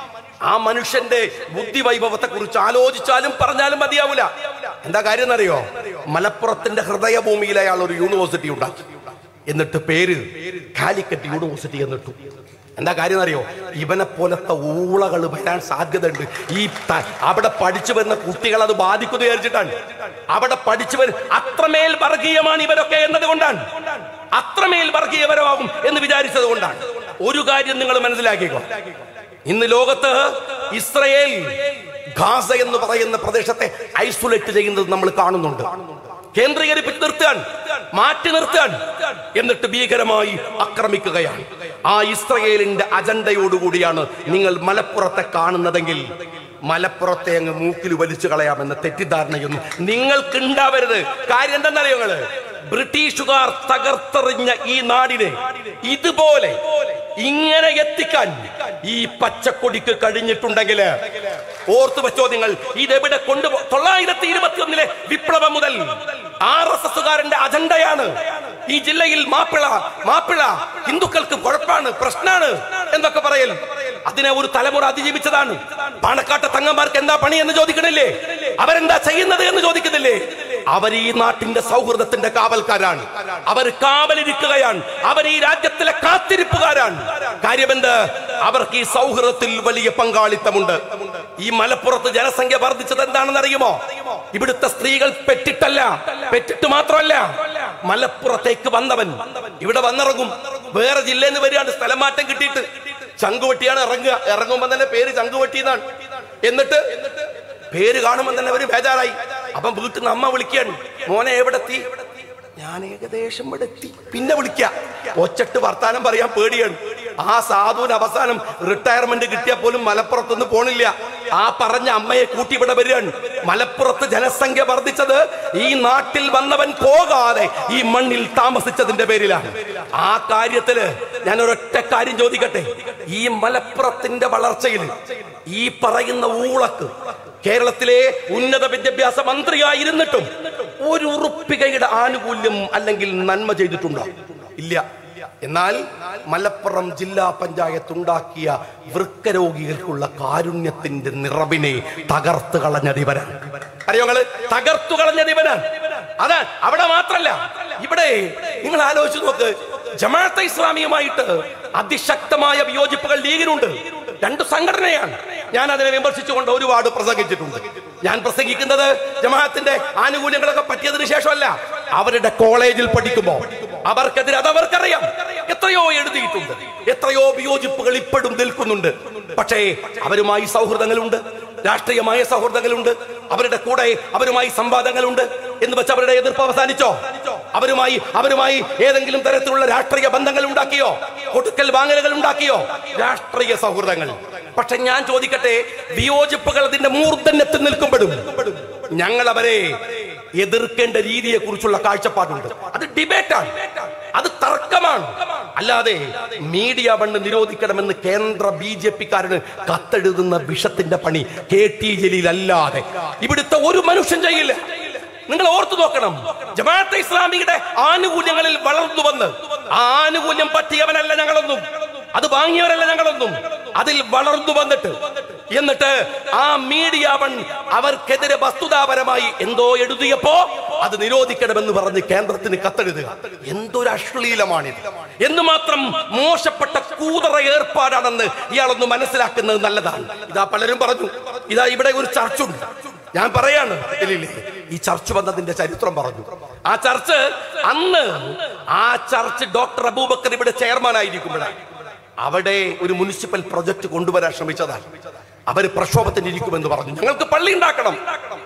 ആ മനുഷ്യന്റെ ബുദ്ധി വൈഭവത്തെ കുറിച്ച് ആലോചിച്ചാലും പറഞ്ഞാലും മതിയാവൂല എന്താ കാര്യം എന്നറിയോ മലപ്പുറത്തിന്റെ ഹൃദയഭൂമിയിൽ അയാൾ ഒരു യൂണിവേഴ്സിറ്റി ഉണ്ടാക്കി എന്നിട്ട് പേര് കാലിക്കറ്റ് യൂണിവേഴ്സിറ്റി എന്നിട്ടു എന്താ കാര്യം അറിയോ ഇവനെ പോലത്തെ ഊളകൾ വരാൻ സാധ്യതയുണ്ട് ഈ ത- അവിടെ പഠിച്ചു വരുന്ന കുട്ടികൾ അത് ബാധിക്കുന്നു വിചാരിച്ചിട്ടാണ് അവിടെ പഠിച്ചു വരും അത്രമേൽ വർഗീയമാണ് ഇവരൊക്കെ എന്നത് കൊണ്ടാണ് അത്രമേൽ വർഗീയപരമാകും എന്ന് വിചാരിച്ചത് കൊണ്ടാണ് ഒരു കാര്യം നിങ്ങൾ മനസ്സിലാക്കിക്കോ ഇന്ന് ലോകത്ത് ഇസ്രയേൽ ഗാസ എന്ന് പറയുന്ന പ്രദേശത്തെ ഐസൊലേറ്റ് ചെയ്യുന്നത് നമ്മൾ കാണുന്നുണ്ട് കേന്ദ്രീകരിപ്പിച്ച് നിർത്താൻ മാറ്റി നിർത്താൻ എന്നിട്ട് ഭീകരമായി ആക്രമിക്കുകയാണ് ആ ഇസ്രയേലിന്റെ അജണ്ടയോടുകൂടിയാണ് നിങ്ങൾ മലപ്പുറത്തെ കാണുന്നതെങ്കിൽ മലപ്പുറത്തെ അങ്ങ് മൂക്കിൽ വലിച്ചു കളയാമെന്ന തെറ്റിദ്ധാരണയൊന്നും നിങ്ങൾക്ക് ഉണ്ടാവരുത് കാര്യം എന്താണെന്നറിയോ നിങ്ങള് ബ്രിട്ടീഷുകാർ തകർത്തെറിഞ്ഞ ഈ നാടിനെ ഇതുപോലെ ഇങ്ങനെ എത്തിക്കാൻ ഈ പച്ചക്കൊടിക്ക് കഴിഞ്ഞിട്ടുണ്ടെങ്കിൽ ഓർത്തു വെച്ചോ നിങ്ങൾ ഇതെവിടെ കൊണ്ടുപോ തൊള്ളായിരത്തി ഇരുപത്തി ഒന്നിലെ വിപ്ലവം മുതൽ ആർ എസ് എസുകാരന്റെ അജണ്ടയാണ് ഈ ജില്ലയിൽ മാപ്പിള മാപ്പിള ഹിന്ദുക്കൾക്ക് കുഴപ്പാണ് പ്രശ്നാണ് എന്നൊക്കെ പറയൽ അതിനെ ഒരു തലമുറ അതിജീവിച്ചതാണ് പാണക്കാട്ടെ തങ്ങന്മാർക്ക് എന്താ പണി എന്ന് ചോദിക്കണില്ലേ അവരെന്താ ചെയ്യുന്നത് എന്ന് ചോദിക്കുന്നില്ലേ അവർ ഈ നാട്ടിന്റെ സൗഹൃദത്തിന്റെ കാവൽക്കാരാണ് അവർ കാവലിരിക്കുകയാണ് അവർ ഈ രാജ്യത്തിലെ കാത്തിരിപ്പുകാരാണ് കാര്യമെന്ത് അവർക്ക് ഈ സൗഹൃദത്തിൽ വലിയ പങ്കാളിത്തമുണ്ട് ഈ മലപ്പുറത്ത് ജനസംഖ്യ വർദ്ധിച്ചത് എന്താണെന്ന് അറിയുമോ ഇവിടുത്തെ സ്ത്രീകൾ പെറ്റിട്ടല്ല പെറ്റിട്ട് മാത്രമല്ല മലപ്പുറത്തേക്ക് വന്നവൻ ഇവിടെ വന്നിറങ്ങും വേറെ ജില്ലയിൽ നിന്ന് വരികയാണ് സ്ഥലം മാറ്റം കിട്ടിയിട്ട് ചങ്കുവെട്ടിയാണ് ഇറങ്ങുക ഇറങ്ങുമ്പോൾ തന്നെ പേര് ചങ്കുവെട്ടി എന്നാണ് എന്നിട്ട് പേര് കാണുമ്പോൾ തന്നെ അവര് ബേജാറായി അപ്പം വീട്ടിൽ നിന്ന് അമ്മ വിളിക്കാണ് മോനെ എവിടെ എത്തി ഞാൻ ഏകദേശം ഇവിടെ എത്തി പിന്നെ വിളിക്ക ഒച്ചട്ട് വർത്താനം പറയാൻ പേടിയാണ് ആ സാധുവിന് അവസാനം റിട്ടയർമെന്റ് കിട്ടിയാൽ പോലും മലപ്പുറത്തൊന്നും പോണില്ല ആ പറഞ്ഞ അമ്മയെ കൂട്ടി ഇവിടെ വരികയാണ് മലപ്പുറത്ത് ജനസംഖ്യ വർദ്ധിച്ചത് ഈ നാട്ടിൽ വന്നവൻ പോകാതെ ഈ മണ്ണിൽ താമസിച്ചതിന്റെ പേരിലാണ് ആ കാര്യത്തില് ഞാൻ ഒരൊറ്റ കാര്യം ചോദിക്കട്ടെ ഈ മലപ്പുറത്തിന്റെ വളർച്ചയിൽ ഈ പറയുന്ന ഊളക്ക് കേരളത്തിലെ ഉന്നത വിദ്യാഭ്യാസ മന്ത്രിയായിരുന്നിട്ടും ഒരു ഉറുപ്പികയുടെ ആനുകൂല്യം അല്ലെങ്കിൽ നന്മ ചെയ്തിട്ടുണ്ടോ ഇല്ല എന്നാൽ മലപ്പുറം ജില്ലാ പഞ്ചായത്ത് ഉണ്ടാക്കിയ വൃക്കരോഗികൾക്കുള്ള കാരുണ്യത്തിന്റെ നിറവിനെ തകർത്ത് കളഞ്ഞത് ഇവരാണ് അറിയോ നിങ്ങള് തകർത്തു കളഞ്ഞത് ഇവരാണ് അതാ അവിടെ മാത്രല്ല ഇവിടെ നിങ്ങൾ ആലോചിച്ച് നോക്ക് ജമാഅത്തെ ഇസ്ലാമിയുമായിട്ട് അതിശക്തമായ വിയോജിപ്പുകൾ ലീഗിനുണ്ട് രണ്ട് സംഘടനയാണ് ഞാൻ അതിനെ വിമർശിച്ചുകൊണ്ട് ഒരുപാട് പ്രസംഗിച്ചിട്ടുണ്ട് ഞാൻ പ്രസംഗിക്കുന്നത് ജമാഅത്തിന്റെ ആനുകൂല്യങ്ങളൊക്കെ പറ്റിയതിനു ശേഷമല്ല അവരുടെ കോളേജിൽ പഠിക്കുമ്പോൾ അവർക്കെതിരെ അത് അവർക്കറിയാം എത്രയോ എഴുതിയിട്ടുണ്ട് എത്രയോ വിയോജിപ്പുകൾ ഇപ്പോഴും നിൽക്കുന്നുണ്ട് പക്ഷേ അവരുമായി സൗഹൃദങ്ങളുണ്ട് രാഷ്ട്രീയമായ സൗഹൃദങ്ങളുണ്ട് അവരുടെ കൂടെ അവരുമായി സംവാദങ്ങളുണ്ട് എന്ന് വെച്ച് അവരുടെ എതിർപ്പ് അവസാനിച്ചോ അവരുമായി അവരുമായി ഏതെങ്കിലും തരത്തിലുള്ള രാഷ്ട്രീയ ബന്ധങ്ങൾ ഉണ്ടാക്കിയോ കൊടുക്കൽ വാങ്ങലുകൾ ഉണ്ടാക്കിയോ രാഷ്ട്രീയ സൗഹൃദങ്ങൾ പക്ഷെ ഞാൻ ചോദിക്കട്ടെ വിയോജിപ്പുകൾ അതിന്റെ മൂർധന്യത്തിൽ നിൽക്കുമ്പോഴും ഞങ്ങൾ അവരെ എതിർക്കേണ്ട രീതിയെ കുറിച്ചുള്ള കാഴ്ചപ്പാടുണ്ട് അത് ഡിബേറ്റാണ് അത് തർക്കമാണ് അല്ലാതെ മീഡിയ ബണ്ട് നിരോധിക്കണമെന്ന് കേന്ദ്ര ബി ജെ പിക്കാരന് കത്തെഴുതുന്ന വിഷത്തിന്റെ പണി കെ ടി ജലീൽ അല്ലാതെ ഇവിടുത്തെ ഒരു മനുഷ്യൻ ചെയ്യില്ല നിങ്ങൾ ഓർത്തു നോക്കണം ജമാഅത്തെ ഇസ്ലാമിയുടെ ആനുകൂല്യങ്ങളിൽ വളർന്നു വന്ന് ആ ആനുകൂല്യം പറ്റിയവനല്ല ഞങ്ങളൊന്നും അത് വാങ്ങിയവരല്ല ഞങ്ങളൊന്നും അതിൽ വളർന്നു വന്നിട്ട് എന്നിട്ട് ആ മീഡിയ വൺ അവർക്കെതിരെ വസ്തുതാപരമായി എന്തോ എഴുതിയപ്പോ അത് നിരോധിക്കണമെന്ന് പറഞ്ഞ് കേന്ദ്രത്തിന് കത്തെഴുതുക എന്തൊരു അശ്ലീലമാണിത് എന്ന് മാത്രം മോശപ്പെട്ട കൂതറ ഏർപ്പാടാണെന്ന് ഇയാളൊന്ന് മനസ്സിലാക്കുന്നത് നല്ലതാണ് ഇതാ പലരും പറഞ്ഞു ഇതാ ഇവിടെ ഒരു ചർച്ചുണ്ട് ഞാൻ പറയാണ് ഇല്ലില്ലേ ഈ ചർച്ച് വന്നതിന്റെ ചരിത്രം പറഞ്ഞു ആ ചർച്ച് അന്ന് ആ ചർച്ച് ഡോക്ടർ അബൂബക്കർ ഇവിടെ ചെയർമാൻ ആയിരിക്കുമ്പോഴാണ് അവിടെ ഒരു മുനിസിപ്പൽ പ്രൊജക്ട് കൊണ്ടുവരാൻ ശ്രമിച്ചതാണ് അവര് പ്രക്ഷോഭത്തിന് ഇരിക്കുമെന്ന് പറഞ്ഞു ഞങ്ങൾക്ക് പള്ളി ഉണ്ടാക്കണം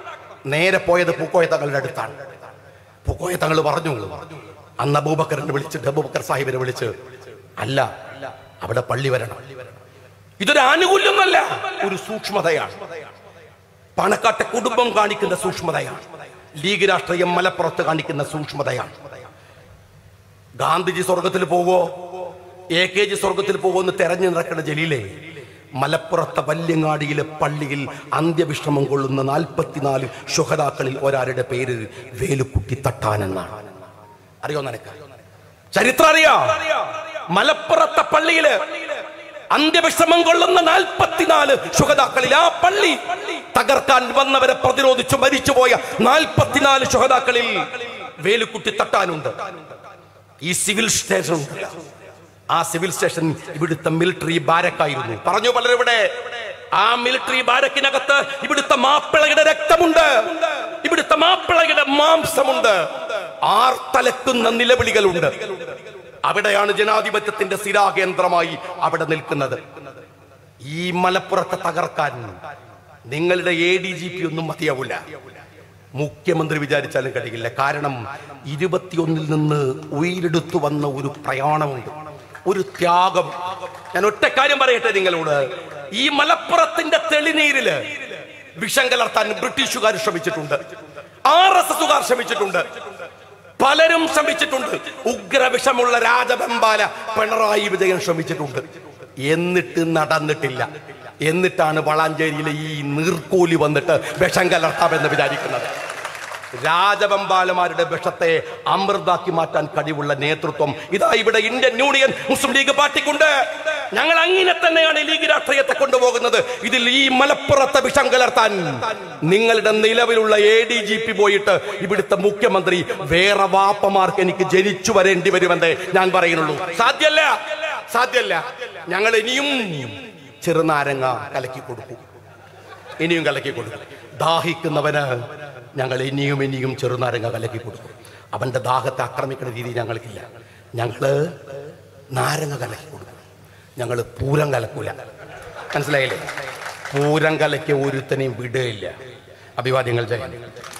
നേരെ പോയത് പൂക്കോയ തങ്ങളുടെ അടുത്താണ് പൂക്കോയ തങ്ങൾ പറഞ്ഞു അന്ന് അബൂബക്കറിനെ വിളിച്ചിട്ട് അബൂബക്കർ സാഹിബിനെ വിളിച്ച് അല്ല അവിടെ പള്ളി വരണം ഇതൊരു ആനുകൂല്യമൊന്നല്ല ഒരു സൂക്ഷ്മതയാണ് പണക്കാട്ടെ കുടുംബം കാണിക്കുന്ന സൂക്ഷ്മതയാണ് ലീഗ് രാഷ്ട്രീയം മലപ്പുറത്ത് കാണിക്കുന്ന സൂക്ഷ്മതയാണ് ഗാന്ധിജി സ്വർഗത്തിൽ പോവോ എ കെ ജി സ്വർഗത്തിൽ പോവോ എന്ന് തെരഞ്ഞു നടക്കുന്ന ജലീലെ മലപ്പുറത്തെ വല്യങ്ങാടിയിലെ പള്ളിയിൽ അന്ത്യവിശ്രമം കൊള്ളുന്ന നാൽപ്പത്തിനാല് ശുഹതാക്കളിൽ ഒരാളുടെ പേര് വേലുക്കുട്ടി തട്ടാൻ എന്നാണ് അറിയോ നിനക്ക് ചരിത്രം അറിയാ മലപ്പുറത്തെ പള്ളിയില് അന്ത്യവിശ്രമം കൊള്ളുന്ന നാൽപ്പത്തിനാല് ശുഹതാക്കളിൽ ആ പള്ളി തകർക്കാൻ വന്നവരെ പ്രതിരോധിച്ചു മരിച്ചുപോയ നാൽപ്പത്തിനാല് ശുഹതാക്കളിൽ വേലുക്കുട്ടി തട്ടാനുണ്ട് ഈ സിവിൽ സ്റ്റേഷൻ ഉണ്ടല്ലോ, ആ സിവിൽ സ്റ്റേഷൻ ഇവിടുത്തെ മിലിറ്ററി ബാരക്കായിരുന്നു പറഞ്ഞു പലരും ഇവിടെ ആ മിലിറ്ററി ബാരക്കിനകത്ത് ഇവിടുത്തെ മാപ്പിളയുടെ രക്തമുണ്ട് ഇവിടുത്തെ മാപ്പിളയുടെ മാംസമുണ്ട് ആർത്തലക്കുന്ന നിലവിളികളുണ്ട് അവിടെയാണ് ജനാധിപത്യത്തിന്റെ സ്ഥിരാകേന്ദ്രമായി അവിടെ നിൽക്കുന്നത് ഈ മലപ്പുറത്തെ തകർക്കാൻ നിങ്ങളുടെ എ ഡി ജി പി ഒന്നും മതിയാവില്ല മുഖ്യമന്ത്രി വിചാരിച്ചാലും കഴിയില്ല കാരണം ഇരുപത്തിയൊന്നിൽ നിന്ന് ഉയരെടുത്തു വന്ന ഒരു പ്രയാണമുണ്ട് ഒരു ത്യാഗം ഞാൻ ഒറ്റ കാര്യം പറയട്ടെ നിങ്ങളോട് ഈ മലപ്പുറത്തിന്റെ തെളിനീരില് വിഷം കലർത്താൻ ബ്രിട്ടീഷുകാർ ശ്രമിച്ചിട്ടുണ്ട് ആർ എസ് എസുകാർ ശ്രമിച്ചിട്ടുണ്ട് പലരും ശ്രമിച്ചിട്ടുണ്ട് ഉഗ്രവിഷമുള്ള രാജബെമ്പാല പിണറായി വിജയൻ ശ്രമിച്ചിട്ടുണ്ട് എന്നിട്ട് നടന്നിട്ടില്ല എന്നിട്ടാണ് വളാഞ്ചേരിയിലെ ഈ നീർക്കോലി വന്നിട്ട് വിഷം കലർത്താമെന്ന് വിചാരിക്കുന്നത് രാജവെമ്പാലമാരുടെ വിഷത്തെ അമൃതാക്കി മാറ്റാൻ കഴിവുള്ള നേതൃത്വം ഇതാ ഇവിടെ ഇന്ത്യൻ യൂണിയൻ മുസ്ലിം ലീഗ് പാർട്ടിക്കുണ്ട് ഞങ്ങൾ അങ്ങനെ തന്നെയാണ് ഈ ലീഗ് രാഷ്ട്രീയത്തെ കൊണ്ടുപോകുന്നത് ഇതിൽ ഈ മലപ്പുറത്തെ വിഷം കലർത്താൻ നിങ്ങളുടെ നിലവിലുള്ള എ ഡി ജി പി പോയിട്ട് ഇവിടുത്തെ മുഖ്യമന്ത്രി വേറെ വാപ്പമാർക്ക് എനിക്ക് ജനിച്ചു വരേണ്ടി വരുമെന്നേ ഞാൻ പറയുന്നുള്ളൂ സാധ്യല്ല സാധ്യല്ല ഞങ്ങൾ ഇനിയും ചെറുനാരങ്ങ കലക്കി കൊടുക്കും ഇനിയും കലക്കി കൊടുക്കും ദാഹിക്കുന്നവന് ഞങ്ങൾ ഇനിയും ഇനിയും ചെറുനാരങ്ങ കലക്കി കൊടുക്കും അവന്റെ ദാഹത്തെ ആക്രമിക്കുന്ന രീതി ഞങ്ങൾക്കില്ല ഞങ്ങള് നാരങ്ങ കലക്കി കൊടുക്കും ഞങ്ങൾ പൂരം കലക്കൂല മനസ്സിലായില്ലേ പൂരം കലക്കിയ ഒരുത്തനെയും വിടുകയില്ല അഭിവാദ്യങ്ങൾ ചെയ്യാൻ